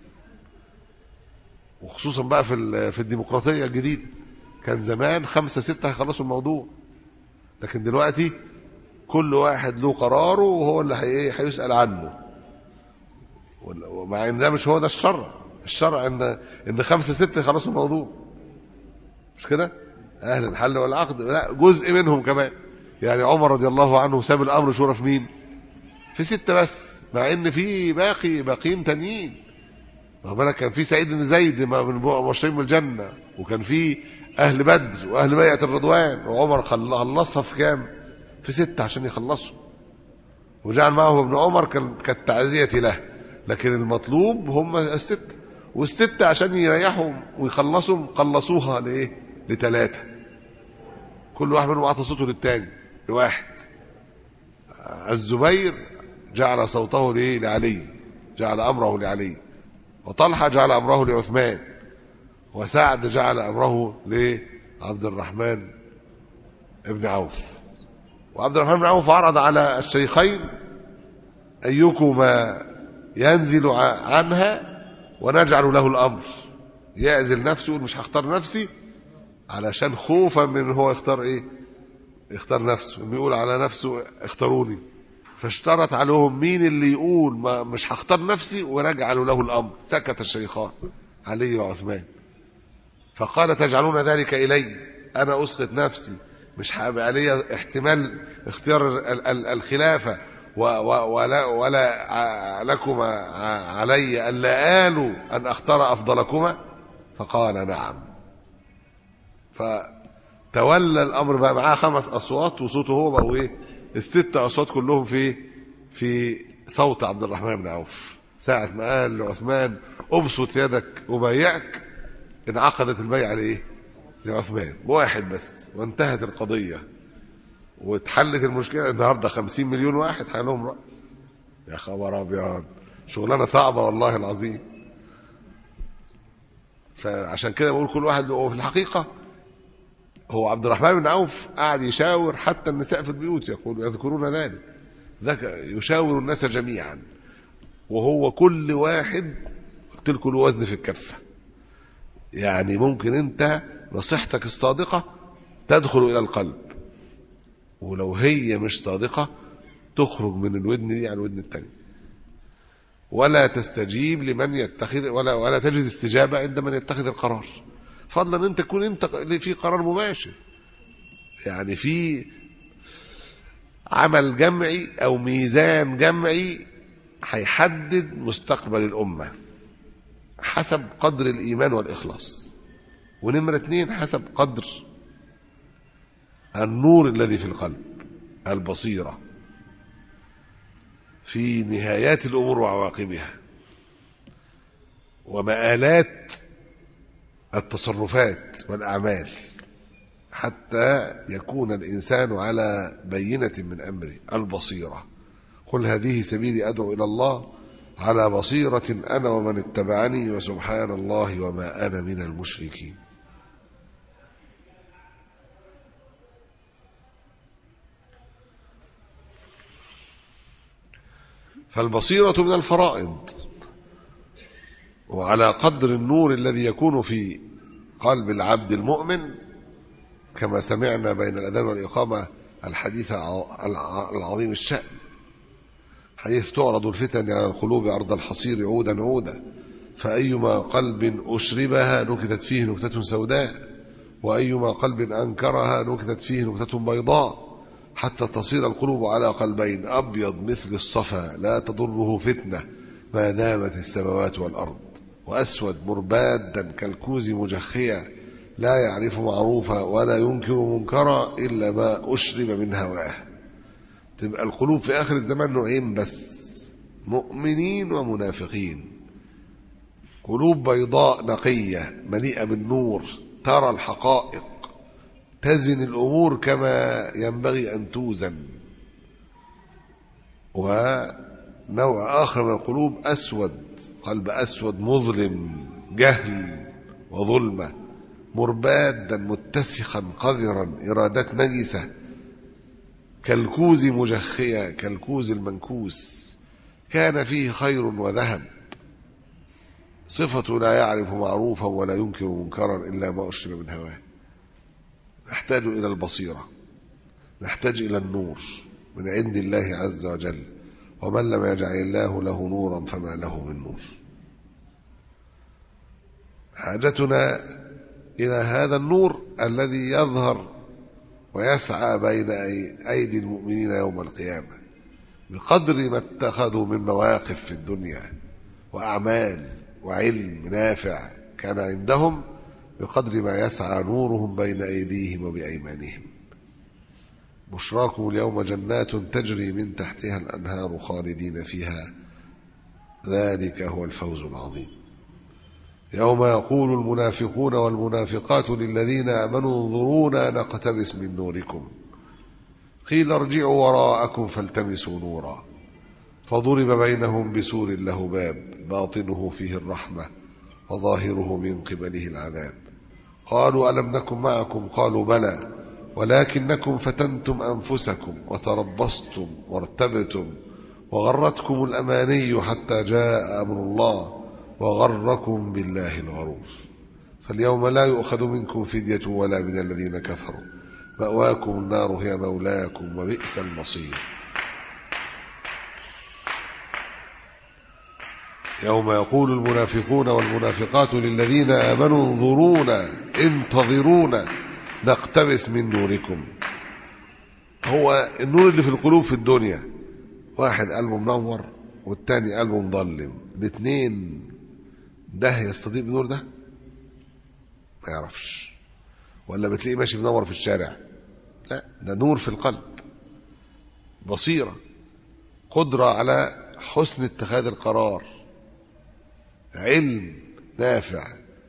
وخصوصا بقى في في الديمقراطية الجديدة كان زمان خمسة ستة هيخلصوا الموضوع لكن دلوقتي كل واحد له قراره وهو اللي هيسأل عنه ومع ان ده مش هو ده الشرع الشرع ان ان خمسه سته يخلصوا الموضوع مش كده اهل الحل والعقد لا جزء منهم كمان يعني عمر رضي الله عنه ساب الامر شورى في مين في سته بس مع ان في باقي باقيين تانيين واخد بالك كان في سعيد بن زيد ما من مبشرين بالجنه وكان في اهل بدر واهل بيعه الرضوان وعمر خلصها في كام في سته عشان يخلصوا وجعل معه ابن عمر كالتعزيه له لكن المطلوب هم السته والستة عشان يريحوا ويخلصوا خلصوها لإيه؟ لثلاثة كل واحد منهم أعطى صوته للتاني لواحد الزبير جعل صوته لإيه؟ لعلي جعل أمره لعلي وطلحة جعل أمره لعثمان وسعد جعل أمره لعبد الرحمن ابن عوف وعبد الرحمن بن عوف عرض على الشيخين أيكما ينزل عنها ونجعل له الامر يعزل نفسه يقول مش هختار نفسي علشان خوفا من هو يختار ايه يختار نفسه بيقول على نفسه اختاروني فاشترط عليهم مين اللي يقول ما مش هختار نفسي ونجعل له الامر سكت الشيخان علي وعثمان فقال تجعلون ذلك الي انا اسقط نفسي مش هيبقى علي احتمال اختيار الخلافه ولا, ولا لكما علي ألا آلوا أن أختار أفضلكما فقال نعم فتولى الأمر بقى معاه خمس أصوات وصوته هو بقوا إيه الست أصوات كلهم في في صوت عبد الرحمن بن عوف ساعة ما قال لعثمان أبسط يدك أبايعك انعقدت البيعة لإيه؟ لعثمان بواحد بس وانتهت القضية واتحلت المشكله النهارده 50 مليون واحد هيلهم رأي يا خبر ابيض شغلانه صعبه والله العظيم فعشان كده بقول كل واحد هو في الحقيقه هو عبد الرحمن بن عوف قاعد يشاور حتى النساء في البيوت يقول يذكرون ذلك ذاك يشاور الناس جميعا وهو كل واحد قلت لكم له وزن في الكفه يعني ممكن انت نصيحتك الصادقه تدخل الى القلب ولو هي مش صادقة تخرج من الودن دي على الودن الثانية ولا تستجيب لمن يتخذ ولا ولا تجد استجابة عند من يتخذ القرار فضلا انت تكون انت في قرار مباشر يعني في عمل جمعي او ميزان جمعي هيحدد مستقبل الامه حسب قدر الايمان والاخلاص ونمره اتنين حسب قدر النور الذي في القلب البصيرة في نهايات الأمور وعواقبها ومآلات التصرفات والأعمال حتى يكون الإنسان على بينة من أمره البصيرة قل هذه سبيلي أدعو إلى الله على بصيرة أنا ومن اتبعني وسبحان الله وما أنا من المشركين فالبصيرة من الفرائض وعلى قدر النور الذي يكون في قلب العبد المؤمن كما سمعنا بين الأذان والإقامة الحديث العظيم الشأن حيث تعرض الفتن على القلوب أرض الحصير عودا عودا فأيما قلب أشربها نكتت فيه نكتة سوداء وأيما قلب أنكرها نكتت فيه نكتة بيضاء حتى تصير القلوب على قلبين أبيض مثل الصفا لا تضره فتنة ما دامت السماوات والأرض وأسود مربادا كالكوز مجخيا لا يعرف معروفا ولا ينكر منكرا إلا ما أشرب من هواه تبقى القلوب في آخر الزمان نوعين بس مؤمنين ومنافقين قلوب بيضاء نقية مليئة بالنور ترى الحقائق تزن الأمور كما ينبغي أن توزن ونوع آخر من القلوب أسود قلب أسود مظلم جهل وظلمة مربادا متسخا قذرا إرادات نجسة كالكوز مجخية كالكوز المنكوس كان فيه خير وذهب صفة لا يعرف معروفا ولا ينكر منكرا إلا ما أشرب من هواه نحتاج إلى البصيرة نحتاج إلى النور من عند الله عز وجل ومن لم يجعل الله له نورا فما له من نور حاجتنا إلى هذا النور الذي يظهر ويسعى بين أي- أيدي المؤمنين يوم القيامة بقدر ما اتخذوا من مواقف في الدنيا وأعمال وعلم نافع كان عندهم بقدر ما يسعى نورهم بين أيديهم وبأيمانهم بشراكم اليوم جنات تجري من تحتها الأنهار خالدين فيها ذلك هو الفوز العظيم يوم يقول المنافقون والمنافقات للذين آمنوا انظرونا نقتبس من نوركم قيل ارجعوا وراءكم فالتمسوا نورا فضرب بينهم بسور له باب باطنه فيه الرحمة وظاهره من قبله العذاب قالوا ألم نكن معكم قالوا بلى ولكنكم فتنتم أنفسكم وتربصتم وارتبتم وغرتكم الأماني حتى جاء أمر الله وغركم بالله الغرور فاليوم لا يؤخذ منكم فدية ولا من الذين كفروا مأواكم النار هي مولاكم وبئس المصير يوم يقول المنافقون والمنافقات للذين آمنوا انظرونا انتظرونا نقتبس من نوركم هو النور اللي في القلوب في الدنيا واحد قلبه منور والتاني قلبه مظلم الاثنين ده يستضيء بالنور ده ما يعرفش ولا بتلاقيه ماشي منور في الشارع لا ده نور في القلب بصيرة قدرة على حسن اتخاذ القرار علم نافع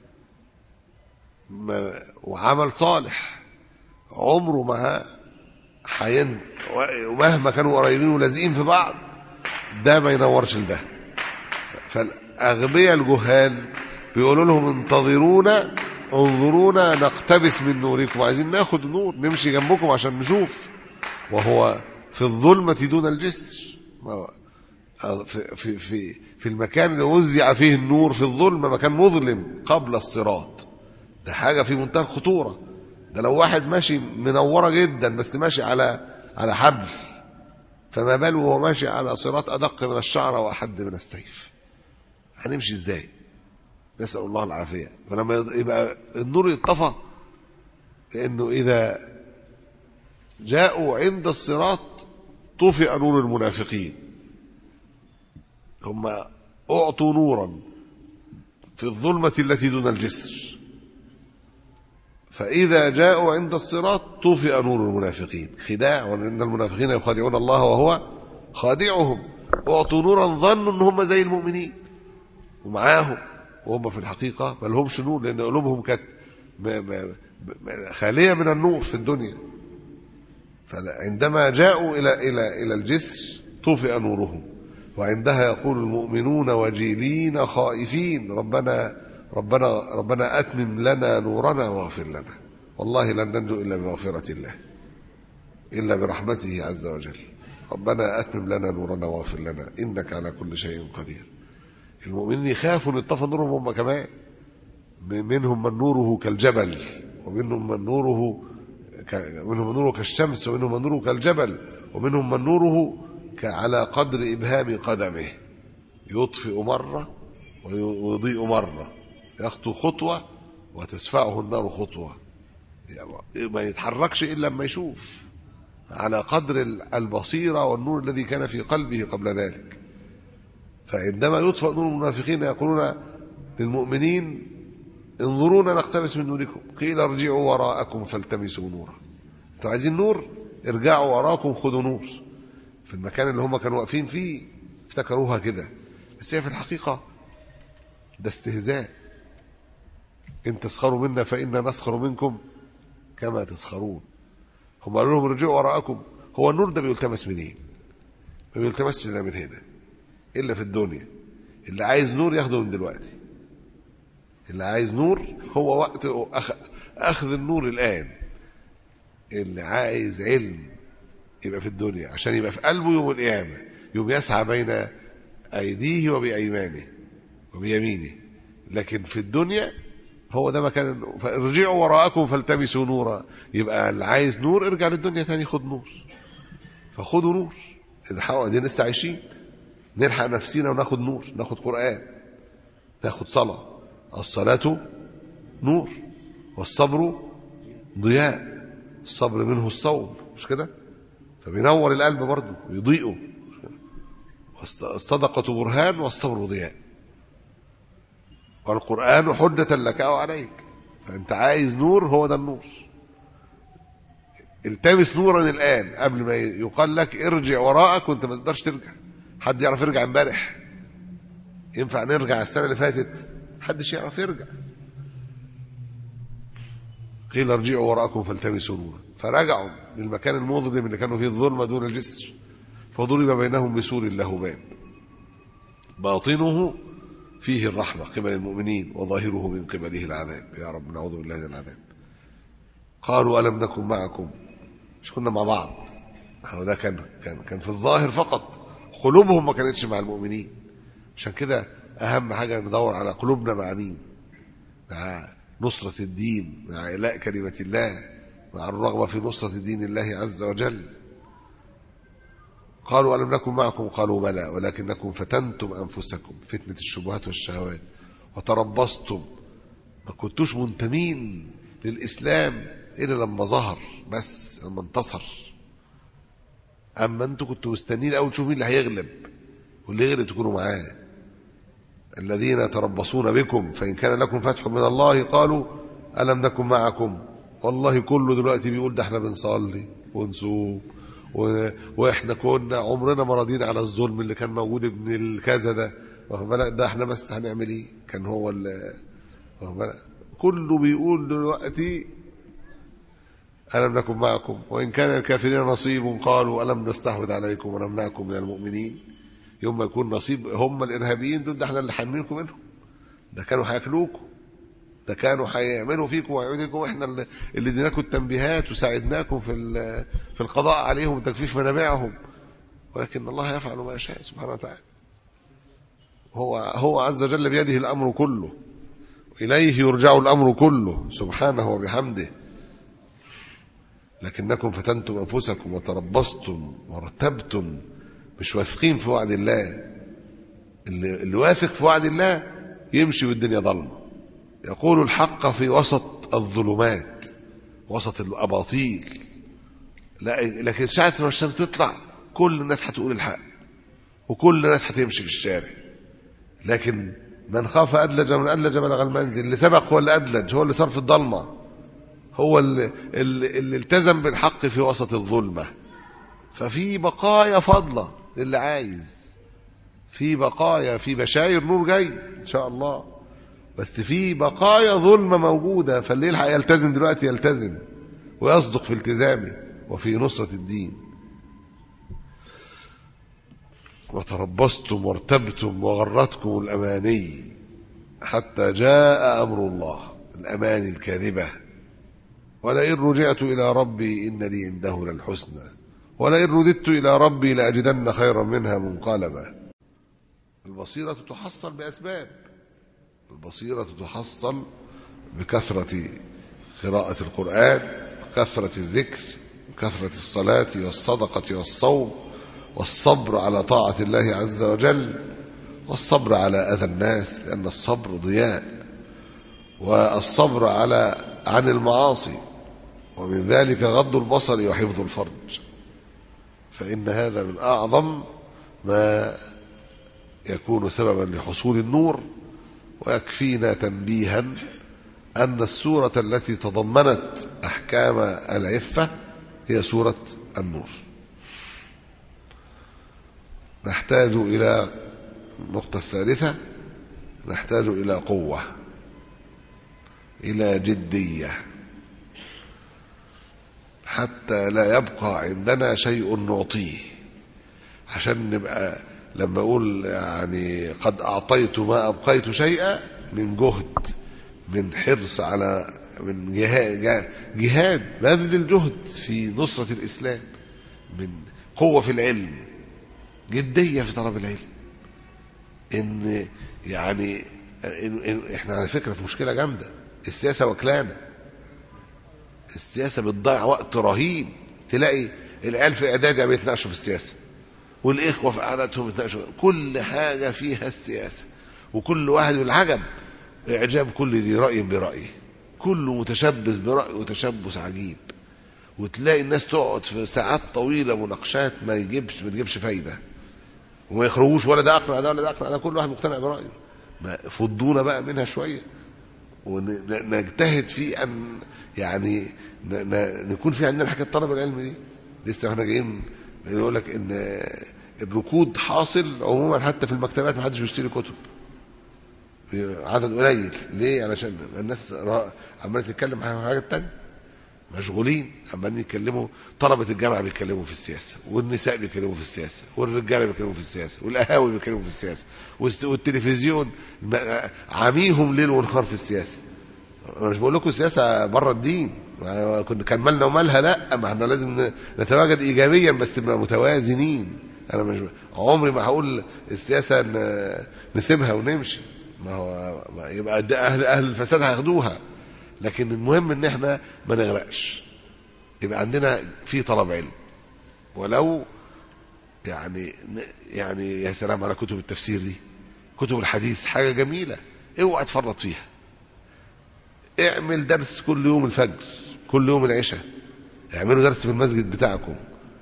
ما- وعمل صالح عمره ما حين ومهما كانوا قريبين ولازقين في بعض ده ما ينورش لده فالأغبياء الجهال بيقولوا لهم انتظرونا انظرونا نقتبس من نوركم عايزين ناخد نور نمشي جنبكم عشان نشوف وهو في الظلمة دون الجسر ما هو- في, في, في, في المكان اللي وزع فيه النور في الظلمة مكان مظلم قبل الصراط ده حاجة في منتهى الخطورة ده لو واحد ماشي منورة جدا بس ماشي على على حبل فما باله وهو ماشي على صراط أدق من الشعر وأحد من السيف هنمشي ازاي نسأل الله العافية فلما يبقى النور يطفى لأنه إذا جاءوا عند الصراط طفئ نور المنافقين هم أعطوا نورا في الظلمة التي دون الجسر فإذا جاءوا عند الصراط طفئ نور المنافقين خداع وإن المنافقين يخادعون الله وهو خادعهم أعطوا نورا ظنوا أن هم زي المؤمنين ومعاهم وهم في الحقيقة ما لهمش نور لأن قلوبهم كانت م- م- م- خالية من النور في الدنيا فعندما جاءوا إلى إلى إلى الجسر طفئ نورهم وعندها يقول المؤمنون وجيلين خائفين ربنا ربنا ربنا أتمم لنا نورنا واغفر لنا والله لن ننجو إلا بمغفرة الله إلا برحمته عز وجل ربنا أتمم لنا نورنا واغفر لنا إنك على كل شيء قدير المؤمنين يخافوا ان يطفى نورهم هم كمان منهم من نوره كالجبل ومنهم من نوره ك... منهم من نوره كالشمس ومنهم من نوره كالجبل ومنهم من نوره ك... على قدر إبهام قدمه يطفئ مرة وي- ويضيء مرة يخطو خطوة وتسفعه النار خطوة يعني ما يتحركش إلا لما يشوف على قدر البصيرة والنور الذي كان في قلبه قبل ذلك فعندما يطفأ نور المنافقين يقولون للمؤمنين انظرونا نقتبس من نوركم قيل ارجعوا وراءكم فالتمسوا نورا انتوا عايزين نور ارجعوا وراءكم خذوا نور في المكان اللي هم كانوا واقفين فيه افتكروها كده بس هي في الحقيقة ده استهزاء ان تسخروا منا فإنا نسخر منكم كما تسخرون هم قالوا لهم ارجعوا وراءكم هو النور ده بيلتمس منين ما بيلتمسش الا من هنا الا في الدنيا اللي عايز نور ياخده من دلوقتي اللي عايز نور هو وقت أخ... اخذ النور الان اللي عايز علم يبقى في الدنيا عشان يبقى في قلبه يوم القيامه يوم يسعى بين ايديه وبايمانه وبيمينه لكن في الدنيا هو ده مكان فارجعوا وراءكم فالتمسوا نورا يبقى اللي عايز نور ارجع للدنيا تاني خد نور فخدوا نور الحق دي لسه عايشين نلحق نفسينا وناخد نور ناخد قرآن ناخد صلاة الصلاة نور والصبر ضياء الصبر منه الصوم مش كده فبينور القلب برضه ويضيئه الصدقة برهان والصبر ضياء والقرآن حجة لك أو عليك فأنت عايز نور هو ده النور التمس نورا الآن قبل ما يقال لك ارجع وراءك وانت ما تقدرش ترجع حد يعرف يرجع امبارح ينفع نرجع السنة اللي فاتت محدش يعرف يرجع قيل ارجعوا وراءكم فالتمسوا نورا فرجعوا للمكان المظلم اللي كانوا فيه الظلمة دون الجسر فضرب بينهم بسور له باب باطنه فيه الرحمة قبل المؤمنين وظاهره من قبله العذاب يا رب نعوذ بالله من العذاب قالوا ألم نكن معكم مش كنا مع بعض هو ده كان كان كان في الظاهر فقط قلوبهم ما كانتش مع المؤمنين عشان كده أهم حاجة ندور على قلوبنا مع مين مع نصرة الدين مع إلاء كلمة الله مع الرغبة في نصرة دين الله عز وجل قالوا ألم نكن معكم قالوا بلى ولكنكم فتنتم أنفسكم فتنة الشبهات والشهوات وتربصتم ما كنتوش منتمين للإسلام إلا لما ظهر بس لما انتصر أما أنتوا كنتوا مستنين أول تشوفوا مين اللي هيغلب واللي يغلب تكونوا معاه الذين يتربصون بكم فإن كان لكم فتح من الله قالوا ألم نكن معكم والله كله دلوقتي بيقول ده احنا بنصلي ونصوم و... واحنا كنا عمرنا ما راضيين على الظلم اللي كان موجود ابن الكذا ده واخد بالك ده احنا بس هنعمل ايه كان هو ال... واخد بالك كله بيقول دلوقتي ألم نكن معكم وإن كان الكافرين نصيب قالوا ألم نستحوذ عليكم ونمنعكم من المؤمنين يوم ما يكون نصيب هم الإرهابيين دول ده احنا اللي حاملينكم منهم ده كانوا هياكلوكم ده كانوا هيعملوا فيكم ويعودكم واحنا اللي اللي اديناكم التنبيهات وساعدناكم في في القضاء عليهم وتكفيف منابعهم ولكن الله يفعل ما يشاء سبحانه وتعالى هو هو عز وجل بيده الامر كله اليه يرجع الامر كله سبحانه وبحمده لكنكم فتنتم انفسكم وتربصتم وارتبتم مش واثقين في وعد الله اللي, اللي واثق في وعد الله يمشي والدنيا ضلمه يقول الحق في وسط الظلمات وسط الاباطيل لكن ساعة ما الشمس تطلع كل الناس هتقول الحق وكل الناس هتمشي في الشارع لكن من خاف أدلج من أدلج بلغ المنزل اللي سبق هو اللي أدلج هو اللي صار في الضلمة هو اللي, اللي, اللي التزم بالحق في وسط الظلمة ففي بقايا فضلة للي عايز في بقايا في بشاير نور جاي إن شاء الله بس في بقايا ظلمة موجودة فاللي يلحق يلتزم دلوقتي يلتزم ويصدق في التزامه وفي نصرة الدين وتربصتم وارتبتم وغرتكم الأماني حتى جاء أمر الله الأماني الكاذبة ولئن رجعت إلى ربي إن لي عنده للحسنى ولئن رددت إلى ربي لأجدن خيرا منها منقلبا البصيرة تحصل بأسباب البصيرة تحصل بكثرة قراءة القرآن كثرة الذكر كثرة الصلاة والصدقة والصوم والصبر على طاعة الله عز وجل والصبر على أذى الناس لأن الصبر ضياء والصبر على عن المعاصي ومن ذلك غض البصر وحفظ الفرج فإن هذا من أعظم ما يكون سببا لحصول النور ويكفينا تنبيها أن السورة التي تضمنت أحكام العفة هي سورة النور نحتاج إلى النقطة الثالثة نحتاج إلى قوة إلى جدية حتى لا يبقى عندنا شيء نعطيه عشان نبقى لما أقول يعني قد أعطيت ما أبقيت شيئا من جهد من حرص على من جهاد, جهاد بذل الجهد في نصرة الإسلام من قوة في العلم جدية في طلب العلم إن يعني إن إن إحنا على فكرة في مشكلة جامدة السياسة وكلانة السياسة بتضيع وقت رهيب تلاقي العيال في إعدادي عم يتناقشوا في السياسة والإخوة في قعدتهم يتناقشوا كل حاجة فيها السياسة وكل واحد والعجب إعجاب كل ذي رأي برأيه كله متشبث برأي وتشبث عجيب وتلاقي الناس تقعد في ساعات طويلة مناقشات ما يجيبش ما تجيبش فايدة وما يخرجوش ولا ده أقنع ده ولا ده أقنع ده كل واحد مقتنع برأيه ما فضونا بقى منها شوية ونجتهد في أن يعني ن- ن- نكون في عندنا حكاية طلب العلم دي لسه احنا جايين يقول لك ان الركود حاصل عموما حتى في المكتبات ما حدش بيشتري كتب عدد قليل ليه علشان الناس را- عماله تتكلم عن حاجات تانية مشغولين عمالين يتكلموا طلبة الجامعة بيتكلموا في السياسة والنساء بيتكلموا في السياسة والرجالة بيتكلموا في السياسة والقهاوي بيتكلموا في السياسة والست- والتلفزيون م- عميهم ليل ونهار في السياسة انا مش بقول لكم السياسة بره الدين ما كنا كان مالنا ومالها لا ما احنا لازم ن- نتواجد ايجابيا بس نبقى متوازنين انا مش عمري ما هقول السياسة ن- نسيبها ونمشي ما هو ما يبقى ده اهل اهل الفساد هياخدوها لكن المهم ان احنا ما نغرقش يبقى عندنا في طلب علم ولو يعني يعني يا سلام على كتب التفسير دي كتب الحديث حاجه جميله اوعى تفرط فيها اعمل درس كل يوم الفجر كل يوم العشاء اعملوا درس في المسجد بتاعكم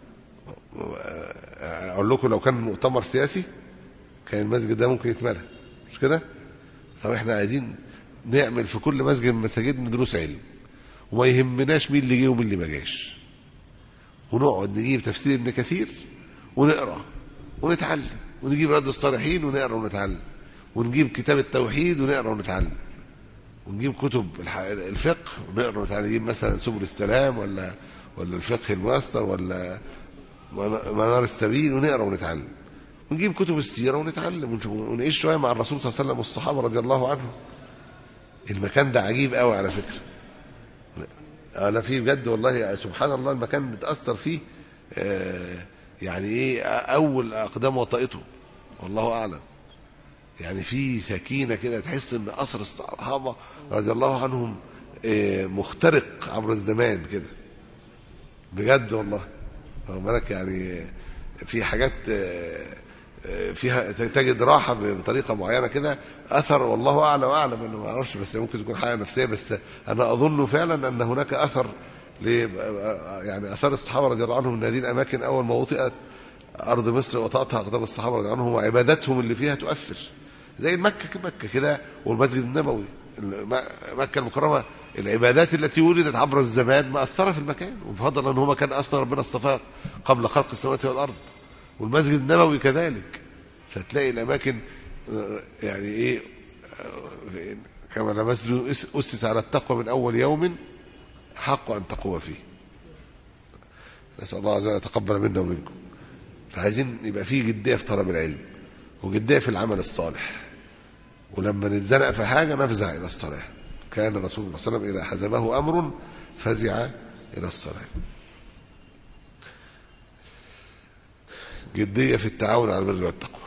اقول لكم لو كان مؤتمر سياسي كان المسجد ده ممكن يتملى مش كده طب احنا عايزين نعمل في كل مسجد من مساجدنا دروس علم وما يهمناش مين اللي جه ومين اللي ما جاش ونقعد نجيب تفسير ابن كثير ونقرا ونتعلم ونجيب رد الصالحين ونقرا ونتعلم ونجيب كتاب التوحيد ونقرا ونتعلم ونجيب كتب الح- الفقه ونقرا ونتعلم نجيب مثلا سبل السلام ولا ولا الفقه الميسر ولا منار السبيل ونقرا ونتعلم ونجيب كتب السيره ونتعلم ونشوف- ونعيش شويه مع الرسول صلى الله عليه وسلم والصحابه رضي الله عنهم المكان ده عجيب قوي على فكره انا فيه بجد والله سبحان الله المكان بتاثر فيه آه، يعني ايه اول اقدام وطئته والله اعلم يعني في سكينه كده تحس ان اثر الصحابه رضي الله عنهم آه، مخترق عبر الزمان كده بجد والله واخد بالك يعني في حاجات آه، آه، فيها تجد راحه بطريقه معينه كده اثر والله اعلم واعلم انه ما اعرفش بس ممكن تكون حاجه نفسيه بس انا اظن فعلا ان هناك اثر ل يعني اثار الصحابه رضي الله عنهم من هذه الاماكن اول ما وطئت ارض مصر وطأتها اقدام الصحابه رضي الله عنهم وعباداتهم اللي فيها تؤثر زي مكه مكه كده والمسجد النبوي الم- مكه المكرمه العبادات التي ولدت عبر الزمان مأثره في المكان وبفضل ان هو مكان اصلا ربنا اصطفاه قبل خلق السماوات والارض والمسجد النبوي كذلك فتلاقي الاماكن آه، يعني ايه آه، كما لا مسجد أس- اسس على التقوى من اول يوم حق ان تقوى فيه نسال الله عز وجل يتقبل منا ومنكم فعايزين يبقى فيه جديه في طلب العلم وجديه في العمل الصالح ولما نتزنق في حاجه نفزع الى الصلاه كان الرسول صلى الله عليه وسلم اذا حزبه امر فزع الى الصلاه جديه في التعاون على البر والتقوى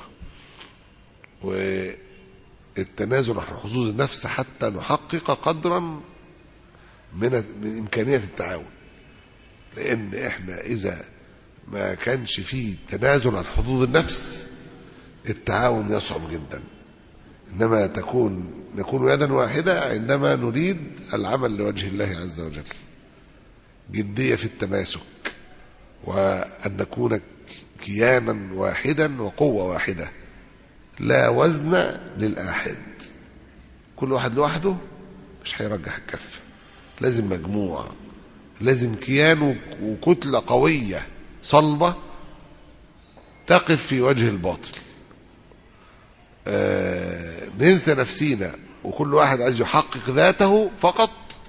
والتنازل عن حظوظ النفس حتى نحقق قدرا من من امكانيه التعاون لان احنا اذا ما كانش فيه تنازل عن حظوظ النفس التعاون يصعب جدا انما تكون نكون يدا واحده عندما نريد العمل لوجه الله عز وجل جديه في التماسك وان نكون كيانا واحدا وقوه واحده لا وزن للاحد كل واحد لوحده مش هيرجح الكفه لازم مجموعه لازم كيان وك- وكتله قويه صلبه تقف في وجه الباطل آه ننسى نفسينا وكل واحد عايز يحقق ذاته فقط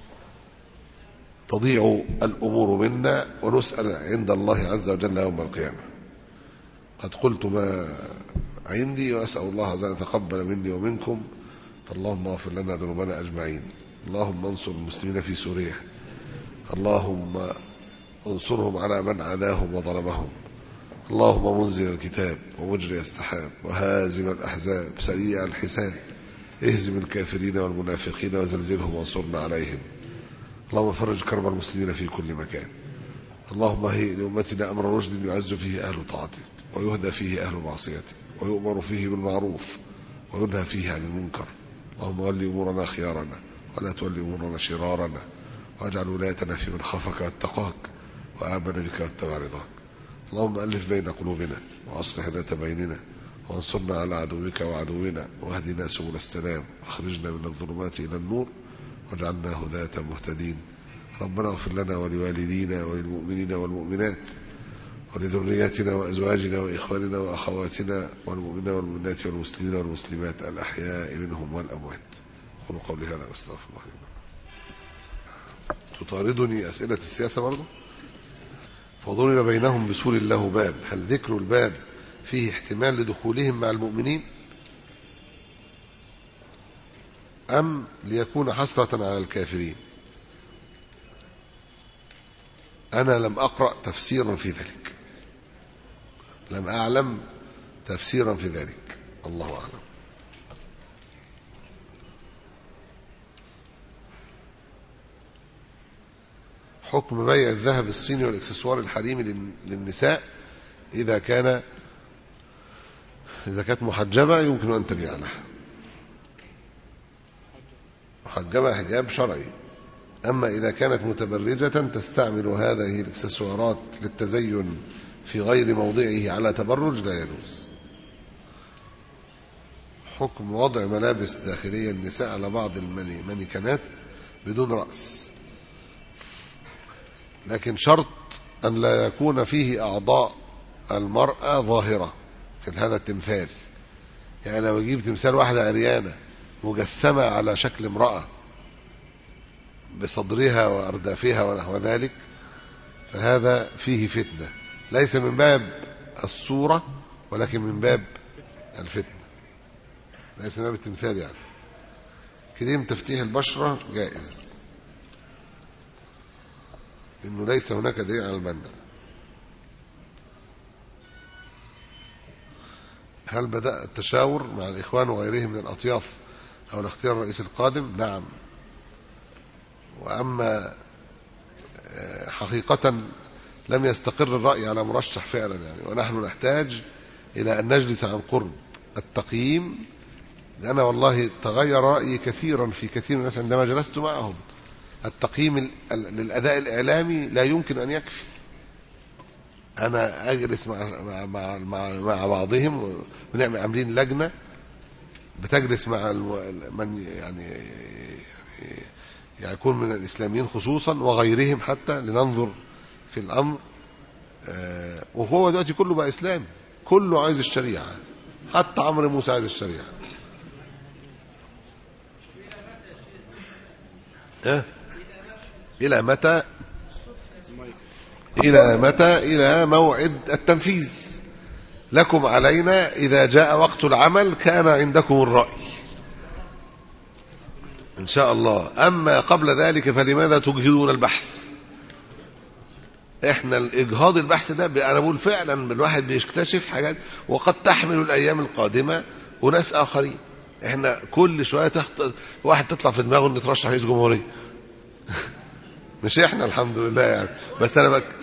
تضيع الأمور منا ونسأل عند الله عز وجل يوم القيامة قد قلت ما عندي وأسأل الله عز وجل أن يتقبل مني ومنكم فاللهم اغفر لنا ذنوبنا أجمعين اللهم انصر المسلمين في سوريا اللهم انصرهم على من عاداهم وظلمهم اللهم منزل الكتاب ومجري السحاب وهازم الأحزاب سريع الحساب اهزم الكافرين والمنافقين وزلزلهم وانصرنا عليهم اللهم فرج كرب المسلمين في كل مكان اللهم هيئ لأمتنا أمر رشد يعز فيه أهل طاعتك ويهدى فيه أهل معصيتك ويؤمر فيه بالمعروف وينهى فيه عن المنكر اللهم ول أمورنا خيارنا ولا تولي أمورنا شرارنا واجعل ولايتنا في من خافك واتقاك وآمن بك واتبع رضاك اللهم ألف بين قلوبنا وأصلح ذات بيننا وانصرنا على عدوك وعدونا واهدنا سبل السلام واخرجنا من الظلمات إلى النور واجعلنا هداة مهتدين ربنا اغفر لنا ولوالدينا وللمؤمنين والمؤمنات ولذرياتنا وأزواجنا وإخواننا وأخواتنا والمؤمنين والمؤمنات والمسلمين والمسلمات الأحياء منهم والأموات قولوا قولي هذا واستغفر الله لي تطاردني أسئلة السياسة برضه فضرب بينهم بسور له باب هل ذكر الباب فيه احتمال لدخولهم مع المؤمنين أم ليكون حسرة على الكافرين أنا لم أقرأ تفسيرا في ذلك لم أعلم تفسيرا في ذلك الله أعلم حكم بيع الذهب الصيني والاكسسوار الحريمي للنساء إذا كان إذا كانت محجبة يمكن أن تبيع لها محجبة حجاب شرعي أما إذا كانت متبرجة تستعمل هذه الإكسسوارات للتزين في غير موضعه على تبرج لا يجوز حكم وضع ملابس داخلية النساء على بعض المانيكانات بدون رأس لكن شرط أن لا يكون فيه أعضاء المرأة ظاهرة في هذا التمثال يعني لو يجيب تمثال واحدة عريانة مجسمة على شكل امرأة بصدرها وأردافها ونحو ذلك فهذا فيه فتنة ليس من باب الصورة ولكن من باب الفتنة ليس من باب التمثال يعني كريم تفتيح البشرة جائز إنه ليس هناك دليل على المنع هل بدأ التشاور مع الإخوان وغيرهم من الأطياف أو الاختيار الرئيس القادم نعم وأما حقيقة لم يستقر الرأي على مرشح فعلا يعني ونحن نحتاج إلى أن نجلس عن قرب التقييم لأن والله تغير رأيي كثيرا في كثير من الناس عندما جلست معهم التقييم للأداء الإعلامي لا يمكن أن يكفي أنا أجلس مع, مع, مع, مع, مع بعضهم ونعمل عاملين لجنة بتجلس مع من يعني, يعني يكون من الإسلاميين خصوصا وغيرهم حتى لننظر في الأمر وهو دلوقتي كله بقى إسلامي كله عايز الشريعة حتى عمرو موسى عايز الشريعة إيه؟ إلى متى إلى متى إلى موعد التنفيذ لكم علينا إذا جاء وقت العمل كان عندكم الرأي إن شاء الله أما قبل ذلك فلماذا تجهدون البحث احنا الاجهاض البحث ده انا بقول فعلا الواحد بيكتشف حاجات وقد تحمل الايام القادمه وناس اخرين احنا كل شويه تخط... واحد تطلع في دماغه ان يترشح رئيس جمهوريه مش احنا الحمد لله يعني بس انا بك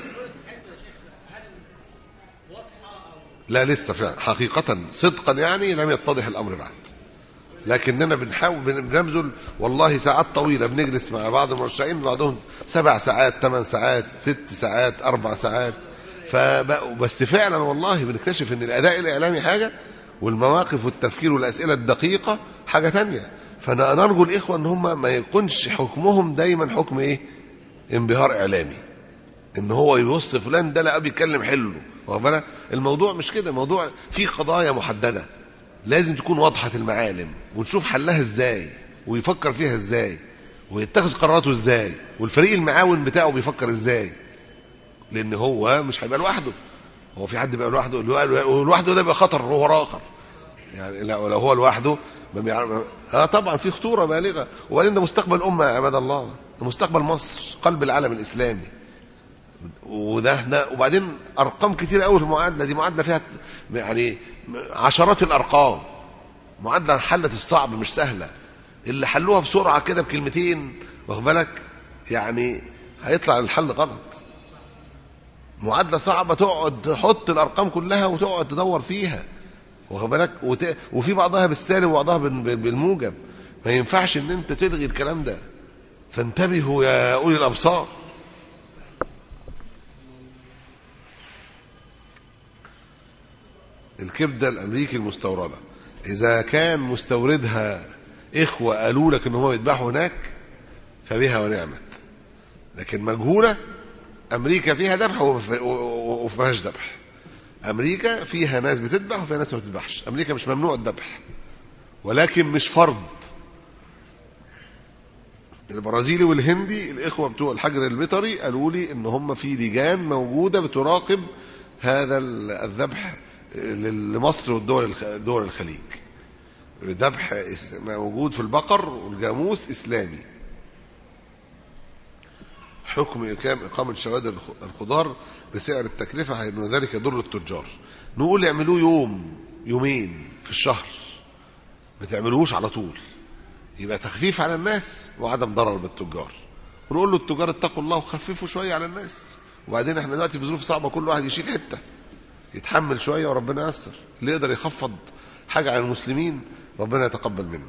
لا لسه فعلا حقيقة صدقا يعني لم يتضح الأمر بعد لكننا بنحاول بنبذل والله ساعات طويلة بنجلس مع بعض المرشحين بعضهم سبع ساعات ثمان ساعات ست ساعات أربع ساعات بس فعلا والله بنكتشف ان الأداء الإعلامي حاجة والمواقف والتفكير والأسئلة الدقيقة حاجة تانية فنرجو الإخوة ان هم ما يكونش حكمهم دايما حكم ايه انبهار إعلامي ان هو يبص فلان ده لا بيتكلم حلو واخد الموضوع مش كده الموضوع في قضايا محدده لازم تكون واضحه المعالم ونشوف حلها ازاي ويفكر فيها ازاي ويتخذ قراراته ازاي والفريق المعاون بتاعه بيفكر ازاي لان هو مش هيبقى لوحده هو في حد بيبقى لوحده لوحده ده بيبقى خطر هو اخر يعني لو هو لوحده ما بيعرف اه طبعا في خطوره بالغه وبعدين ده مستقبل الامه يا عباد الله ده مستقبل مصر قلب العالم الاسلامي وده احنا وبعدين ارقام كتير قوي في المعادله دي معادله فيها يعني عشرات الارقام معادله حلت الصعب مش سهله اللي حلوها بسرعه كده بكلمتين واخد بالك يعني هيطلع الحل غلط معادله صعبه تقعد تحط الارقام كلها وتقعد تدور فيها واخد بالك وت... وفي بعضها بالسالب وبعضها بالموجب ما ينفعش ان انت تلغي الكلام ده فانتبهوا يا اولي الابصار الكبده الامريكي المستورده اذا كان مستوردها اخوه قالوا لك ان هم يذبحوا هناك فبها ونعمت لكن مجهوله امريكا فيها ذبح وما فيهاش ذبح امريكا فيها ناس بتذبح وفيها ناس ما بتذبحش امريكا مش ممنوع الذبح ولكن مش فرض البرازيلي والهندي الاخوه بتوع الحجر البيطري قالوا لي ان هم في لجان موجوده بتراقب هذا الذبح لمصر والدول دول الخليج ذبح موجود في البقر والجاموس اسلامي حكم إقامة شوادر الخضار بسعر التكلفة أن ذلك يضر التجار نقول يعملوه يوم يومين في الشهر ما تعملوهوش على طول يبقى تخفيف على الناس وعدم ضرر بالتجار ونقول له التجار اتقوا الله وخففوا شوية على الناس وبعدين احنا دلوقتي في ظروف صعبة كل واحد يشيل حتة يتحمل شوية وربنا ييسر اللي يقدر يخفض حاجة عن المسلمين ربنا يتقبل منه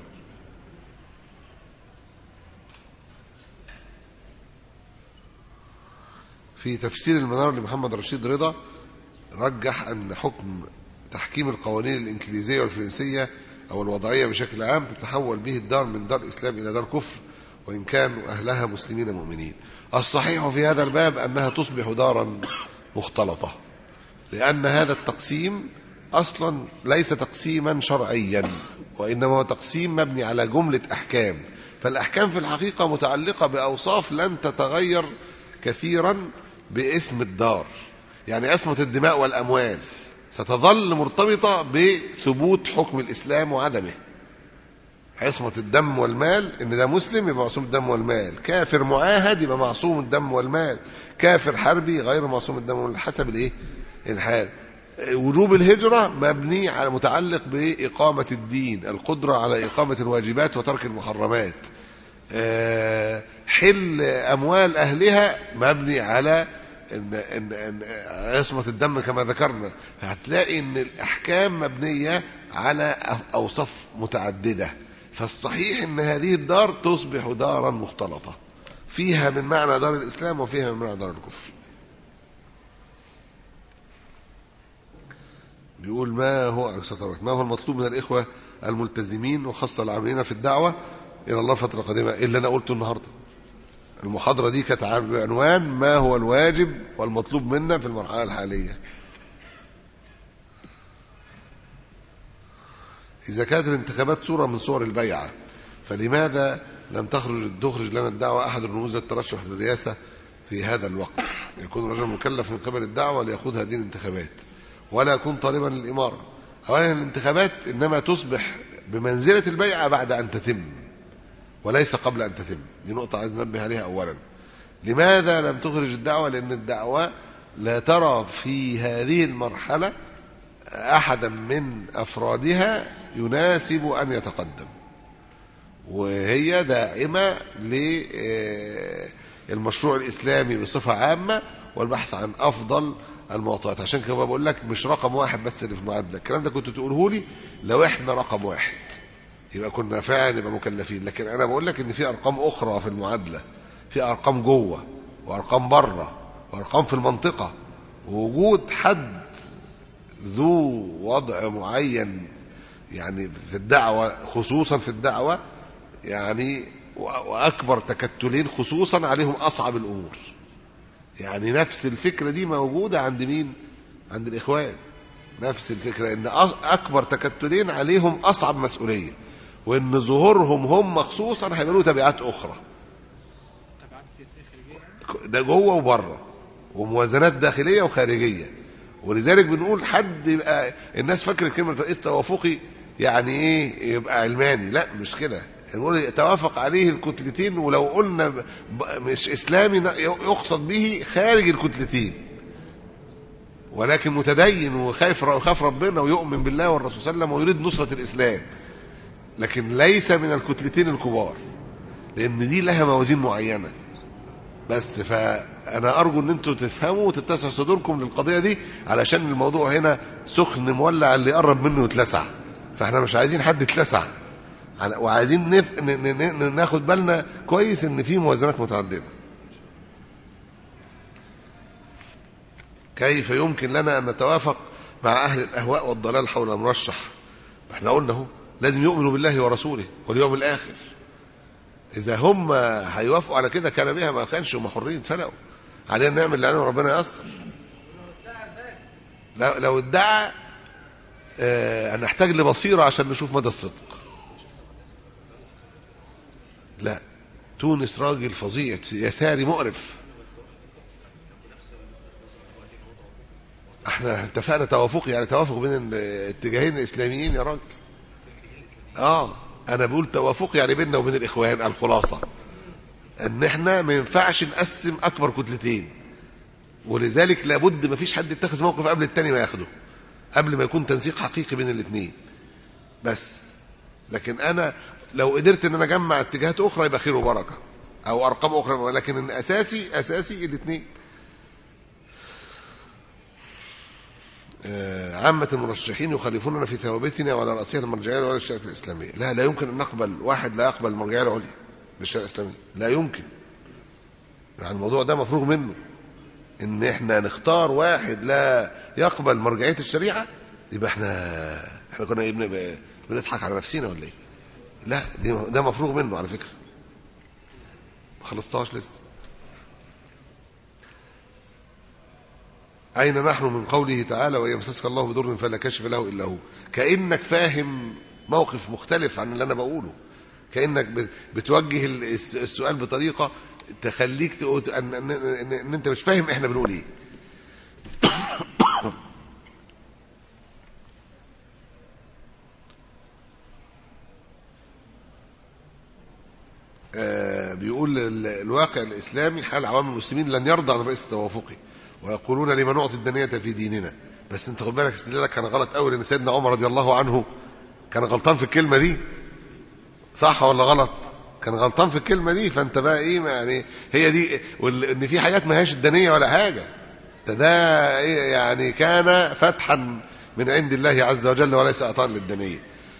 في تفسير المنار لمحمد رشيد رضا رجح أن حكم تحكيم القوانين الإنجليزية والفرنسية أو الوضعية بشكل عام تتحول به الدار من دار إسلام إلى دار كفر وإن كانوا أهلها مسلمين مؤمنين الصحيح في هذا الباب أنها تصبح دارا مختلطة لأن هذا التقسيم أصلا ليس تقسيما شرعيا وإنما هو تقسيم مبني على جملة أحكام فالأحكام في الحقيقة متعلقة بأوصاف لن تتغير كثيرا باسم الدار يعني عصمة الدماء والأموال ستظل مرتبطة بثبوت حكم الإسلام وعدمه عصمة الدم والمال إن ده مسلم يبقى معصوم الدم والمال كافر معاهد يبقى معصوم الدم والمال كافر حربي غير معصوم الدم والمال حسب الإيه الحال وجوب الهجرة مبني على متعلق بإقامة الدين القدرة على إقامة الواجبات وترك المحرمات حل أموال أهلها مبني على إن, إن, إن عصمة الدم كما ذكرنا هتلاقي إن الأحكام مبنية على أوصاف متعددة فالصحيح إن هذه الدار تصبح دارا مختلطة فيها من معنى دار الإسلام وفيها من معنى دار الكفر بيقول ما هو ما هو المطلوب من الإخوة الملتزمين وخاصة العاملين في الدعوة إلى الله فترة قادمة اللي أنا قلته النهاردة المحاضرة دي كانت بعنوان ما هو الواجب والمطلوب منا في المرحلة الحالية إذا كانت الانتخابات صورة من صور البيعة فلماذا لم تخرج تخرج لنا الدعوة أحد الرموز للترشح للرئاسة في هذا الوقت يكون رجل مكلف من قبل الدعوة ليخوض هذه الانتخابات ولا يكون طالبا للإمارة أولا الانتخابات إنما تصبح بمنزلة البيعة بعد أن تتم وليس قبل أن تتم دي نقطة عايز ننبه عليها أولا لماذا لم تخرج الدعوة لأن الدعوة لا ترى في هذه المرحلة أحدا من أفرادها يناسب أن يتقدم وهي داعمة للمشروع الإسلامي بصفة عامة والبحث عن أفضل المعطيات عشان كده بقول لك مش رقم واحد بس اللي في المعادلة الكلام ده كنت تقوله لي لو احنا رقم واحد يبقى كنا فعلا نبقى مكلفين لكن انا بقول لك ان في ارقام اخرى في المعادله في ارقام جوه وارقام بره وارقام في المنطقه ووجود حد ذو وضع معين يعني في الدعوه خصوصا في الدعوه يعني واكبر تكتلين خصوصا عليهم اصعب الامور يعني نفس الفكره دي موجوده عند مين عند الاخوان نفس الفكره ان اكبر تكتلين عليهم اصعب مسؤوليه وان ظهورهم هم خصوصا هيبقى له تبعات اخرى ده جوه وبره وموازنات داخليه وخارجيه ولذلك بنقول حد يبقى الناس فاكره كلمه رئيس توافقي يعني ايه يبقى علماني لا مش كده نقول يتوافق عليه الكتلتين ولو قلنا مش اسلامي يقصد به خارج الكتلتين ولكن متدين وخايف وخاف ربنا ويؤمن بالله والرسول صلى الله عليه وسلم ويريد نصره الاسلام لكن ليس من الكتلتين الكبار لان دي لها موازين معينه بس فانا ارجو ان انتوا تفهموا وتتسع صدوركم للقضيه دي علشان الموضوع هنا سخن مولع اللي يقرب منه يتلسع فاحنا مش عايزين حد يتلسع على- وعايزين نف... ن... ن... ن... ناخد بالنا كويس ان في موازنات متعدده كيف يمكن لنا ان نتوافق مع اهل الاهواء والضلال حول مرشح احنا قلنا اهو لازم يؤمنوا بالله ورسوله واليوم الاخر اذا هم هيوافقوا على كده كان بها ما كانش هم حرين اتفلقوا علينا نعمل اللي علينا وربنا ييسر لو لو ادعى آه، هنحتاج لبصيره عشان نشوف مدى الصدق لا تونس راجل فظيع يساري مقرف احنا اتفقنا توافق يعني توافق بين الاتجاهين الاسلاميين يا راجل اه انا بقول توافق يعني بيننا وبين الاخوان الخلاصه ان احنا ما ينفعش نقسم اكبر كتلتين ولذلك لابد ما فيش حد يتخذ موقف قبل التاني ما ياخده قبل ما يكون تنسيق حقيقي بين الاثنين بس لكن انا لو قدرت ان انا اجمع اتجاهات اخرى يبقى خير وبركه او ارقام اخرى لكن إن اساسي اساسي الاثنين عامة المرشحين يخالفوننا في ثوابتنا وعلى رأسية المرجعية ولا الشريعة الإسلامية لا لا يمكن أن نقبل واحد لا يقبل المرجعية العليا للشريعة الإسلامية لا يمكن يعني الموضوع ده مفروغ منه ان احنا نختار واحد لا يقبل مرجعيه الشريعه يبقى احنا احنا كنا ايه بن- بنضحك على نفسنا ولا ايه؟ لا دي ده مفروغ منه على فكره ما خلصتهاش لسه أين نحن من قوله تعالى وإن يمسسك الله بضر فلا كاشف له إلا هو كأنك فاهم موقف مختلف عن اللي أنا بقوله كأنك بت- بتوجه ال- الس- السؤال بطريقة تخليك تقول أن, أن, أن, أن أنت مش فاهم إحنا بنقول إيه آه، بيقول ال- الواقع الإسلامي حال عوام المسلمين لن يرضى عن رئيس التوافقي ويقولون لما نعطي الدنية في ديننا بس انت خد بالك استدلالك كان غلط قوي لان سيدنا عمر رضي الله عنه كان غلطان في الكلمة دي صح ولا غلط كان غلطان في الكلمة دي فانت بقى ايه ما يعني هي دي وال- ان في حاجات ما هياش الدنية ولا حاجة ده ده إيه يعني كان فتحا من عند الله عز وجل وليس اعطاء للدنيه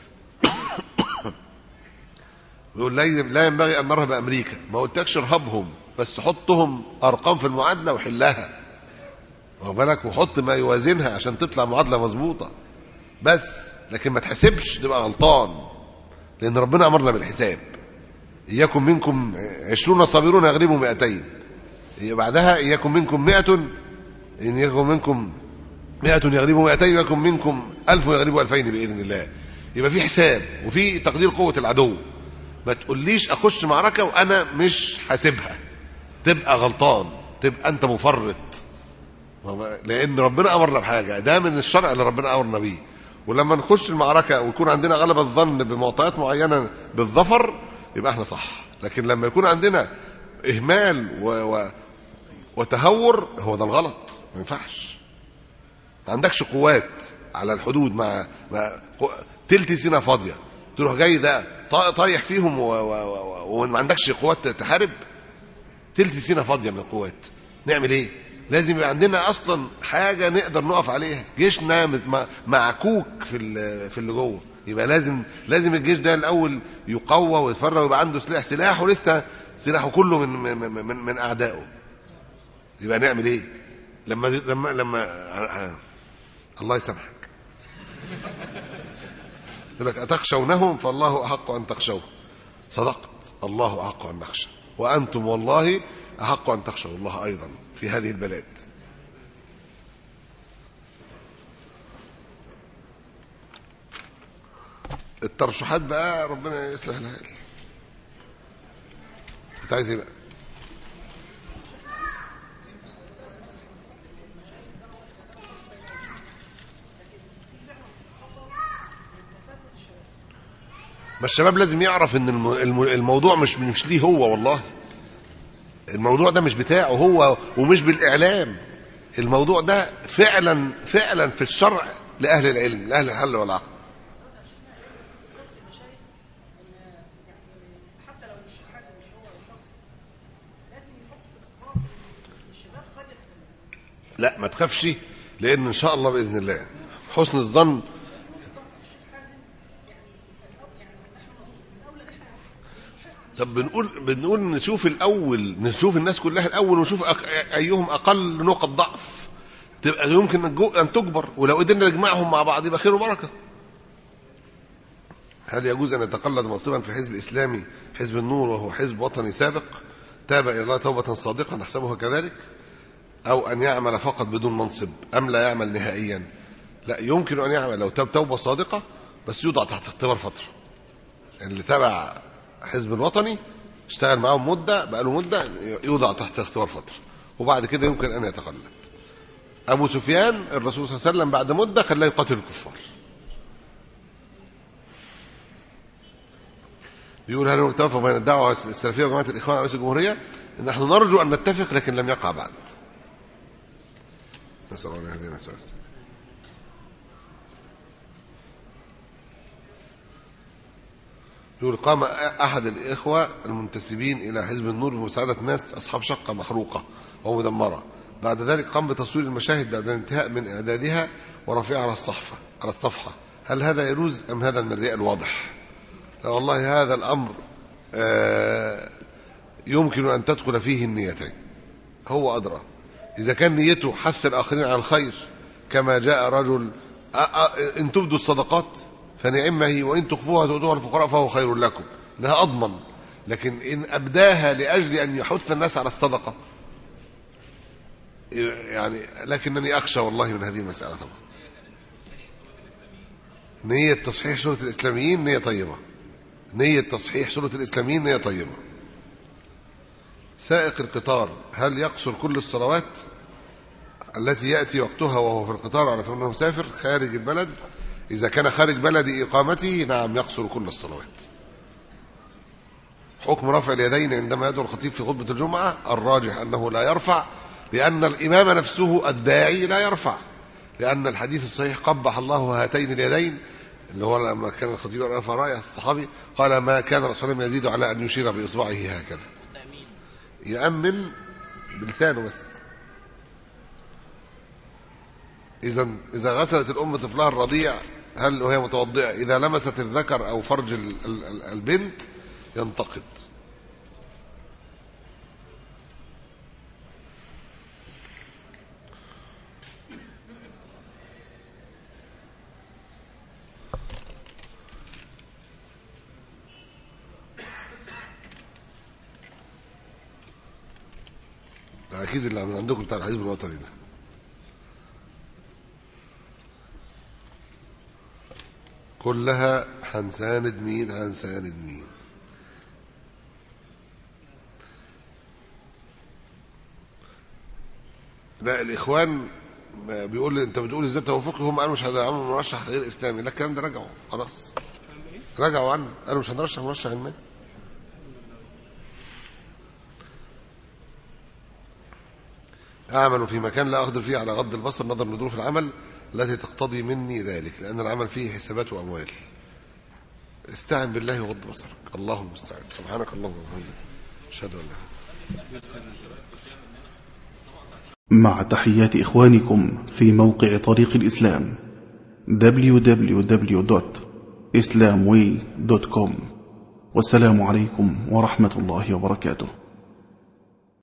بيقول لا لا ينبغي ان نرهب امريكا ما قلتكش ارهبهم بس حطهم ارقام في المعادله وحلها واخد بالك وحط ما يوازنها عشان تطلع معادله مظبوطه بس لكن ما تحسبش تبقى غلطان لان ربنا امرنا بالحساب اياكم منكم عشرون صابرون يغلبوا مئتين بعدها اياكم منكم مئة ان يكن منكم مئة يغلبوا مئتين ويكن منكم ألف يغلبوا ألفين بإذن الله يبقى في حساب وفي تقدير قوة العدو ما تقوليش اخش معركه وانا مش حاسبها تبقى غلطان تبقى انت مفرط لان ربنا امرنا بحاجه ده من الشرع اللي ربنا امرنا بيه ولما نخش المعركه ويكون عندنا غلبه الظن بمعطيات معينه بالظفر يبقى احنا صح لكن لما يكون عندنا اهمال و... و... وتهور هو ده الغلط ما ينفعش ما عندكش قوات على الحدود مع, مع... تلت سينا فاضيه تروح جاي ده طايح فيهم و- و- و- وما عندكش قوات تحارب تلت سينا فاضيه من القوات نعمل ايه لازم يبقى عندنا اصلا حاجه نقدر نقف عليها جيشنا مت- م- معكوك في ال- في اللي جوه يبقى لازم لازم الجيش ده الاول يقوى ويتفرغ ويبقى عنده سلاح سلاحه لسه سلاحه كله من من من, من اعدائه يبقى نعمل ايه لما لما لما الله يسامحك يقول لك أتخشونهم فالله أحق أن تخشوه صدقت الله أحق أن نخشى وأنتم والله أحق أن تخشوا الله أيضا في هذه البلاد الترشحات بقى ربنا يصلح الحال انت عايز ايه بقى ما الشباب لازم يعرف ان الم- الم- الموضوع مش مش ليه هو والله الموضوع ده مش بتاعه هو ومش بالاعلام الموضوع ده فعلا فعلا في الشرع لاهل العلم لاهل الحل والعقد حتى لو مش حازم مش هو الشخص لازم يحط في الاعتبار ان الشباب قد يختلف لا ما تخافش لان ان شاء الله باذن الله حسن الظن طب بنقول بنقول نشوف الاول نشوف الناس كلها الاول ونشوف أك... ايهم اقل نقط ضعف تبقى يمكن ان جو- أن تجبر ولو قدرنا نجمعهم مع بعض يبقى خير وبركه هل يجوز ان يتقلد منصبا في حزب اسلامي حزب النور وهو حزب وطني سابق تاب الى الله توبه صادقه نحسبه كذلك او ان يعمل فقط بدون منصب ام لا يعمل نهائيا لا يمكن ان يعمل لو تاب توبه صادقه بس يوضع تحت اختبار فتره اللي تبع حزب الوطني اشتغل معاهم مده بقى له مده يوضع تحت اختبار فتره وبعد كده يمكن ان يتقلد ابو سفيان الرسول صلى الله عليه وسلم بعد مده خلاه يقاتل الكفار بيقول هل هناك توافق بين الدعوه السلفيه وجماعه الاخوان على رئيس الجمهوريه نحن نرجو ان نتفق لكن لم يقع بعد نسال الله ان يهدينا سواء السبيل. يقول قام احد الاخوه المنتسبين الى حزب النور بمساعده ناس اصحاب شقه محروقه ومدمره بعد ذلك قام بتصوير المشاهد بعد الانتهاء من اعدادها ورفعها على الصحفه على الصفحه هل هذا يجوز ام هذا من الرياء الواضح لا والله هذا الامر آه، يمكن ان تدخل فيه النيتين هو ادرى اذا كان نيته حث الاخرين على الخير كما جاء رجل أ- أ- ان تبدوا الصدقات فنعمه هي وان تخفوها تؤتوها الفقراء فهو خير لكم انها اضمن لكن ان ابداها لاجل ان يحث الناس على الصدقه يعني لكنني اخشى والله من هذه المساله طبعا نية تصحيح سورة الإسلاميين نية طيبة نية تصحيح سورة الإسلاميين نية طيبة سائق القطار هل يقصر كل الصلوات التي يأتي وقتها وهو في القطار على أنه مسافر خارج البلد إذا كان خارج بلد إقامته نعم يقصر كل الصلوات حكم رفع اليدين عندما يدعو الخطيب في خطبة الجمعة الراجح أنه لا يرفع لأن الإمام نفسه الداعي لا يرفع لأن الحديث الصحيح قبح الله هاتين اليدين اللي هو لما كان الخطيب رفع رأيه الصحابي قال ما كان الرسول صلى الله عليه وسلم يزيد على أن يشير بإصبعه هكذا يأمن بلسانه بس إذا إذا غسلت الأم طفلها الرضيع هل وهي متوضئة إذا لمست الذكر أو فرج ال- ال- ال- البنت ينتقد ده أكيد اللي من عندكم بتاع الحزب الوطني ده كلها هنساند مين هنساند مين لا الاخوان بيقول لي انت بتقول ازاي توافقي هم قالوا مش هنعمل مرشح غير اسلامي لا الكلام ده رجعوا خلاص رجعوا عنه قالوا مش هنرشح مرشح علماني أعمل في مكان لا أقدر فيه على غض البصر نظر لظروف العمل التي تقتضي مني ذلك لأن العمل فيه حسابات وأموال استعن بالله وغض بصرك الله المستعان سبحانك اللهم وبحمدك أشهد أن لا إله إلا أنت مع تحيات إخوانكم في موقع طريق الإسلام www.islamway.com والسلام عليكم ورحمة الله وبركاته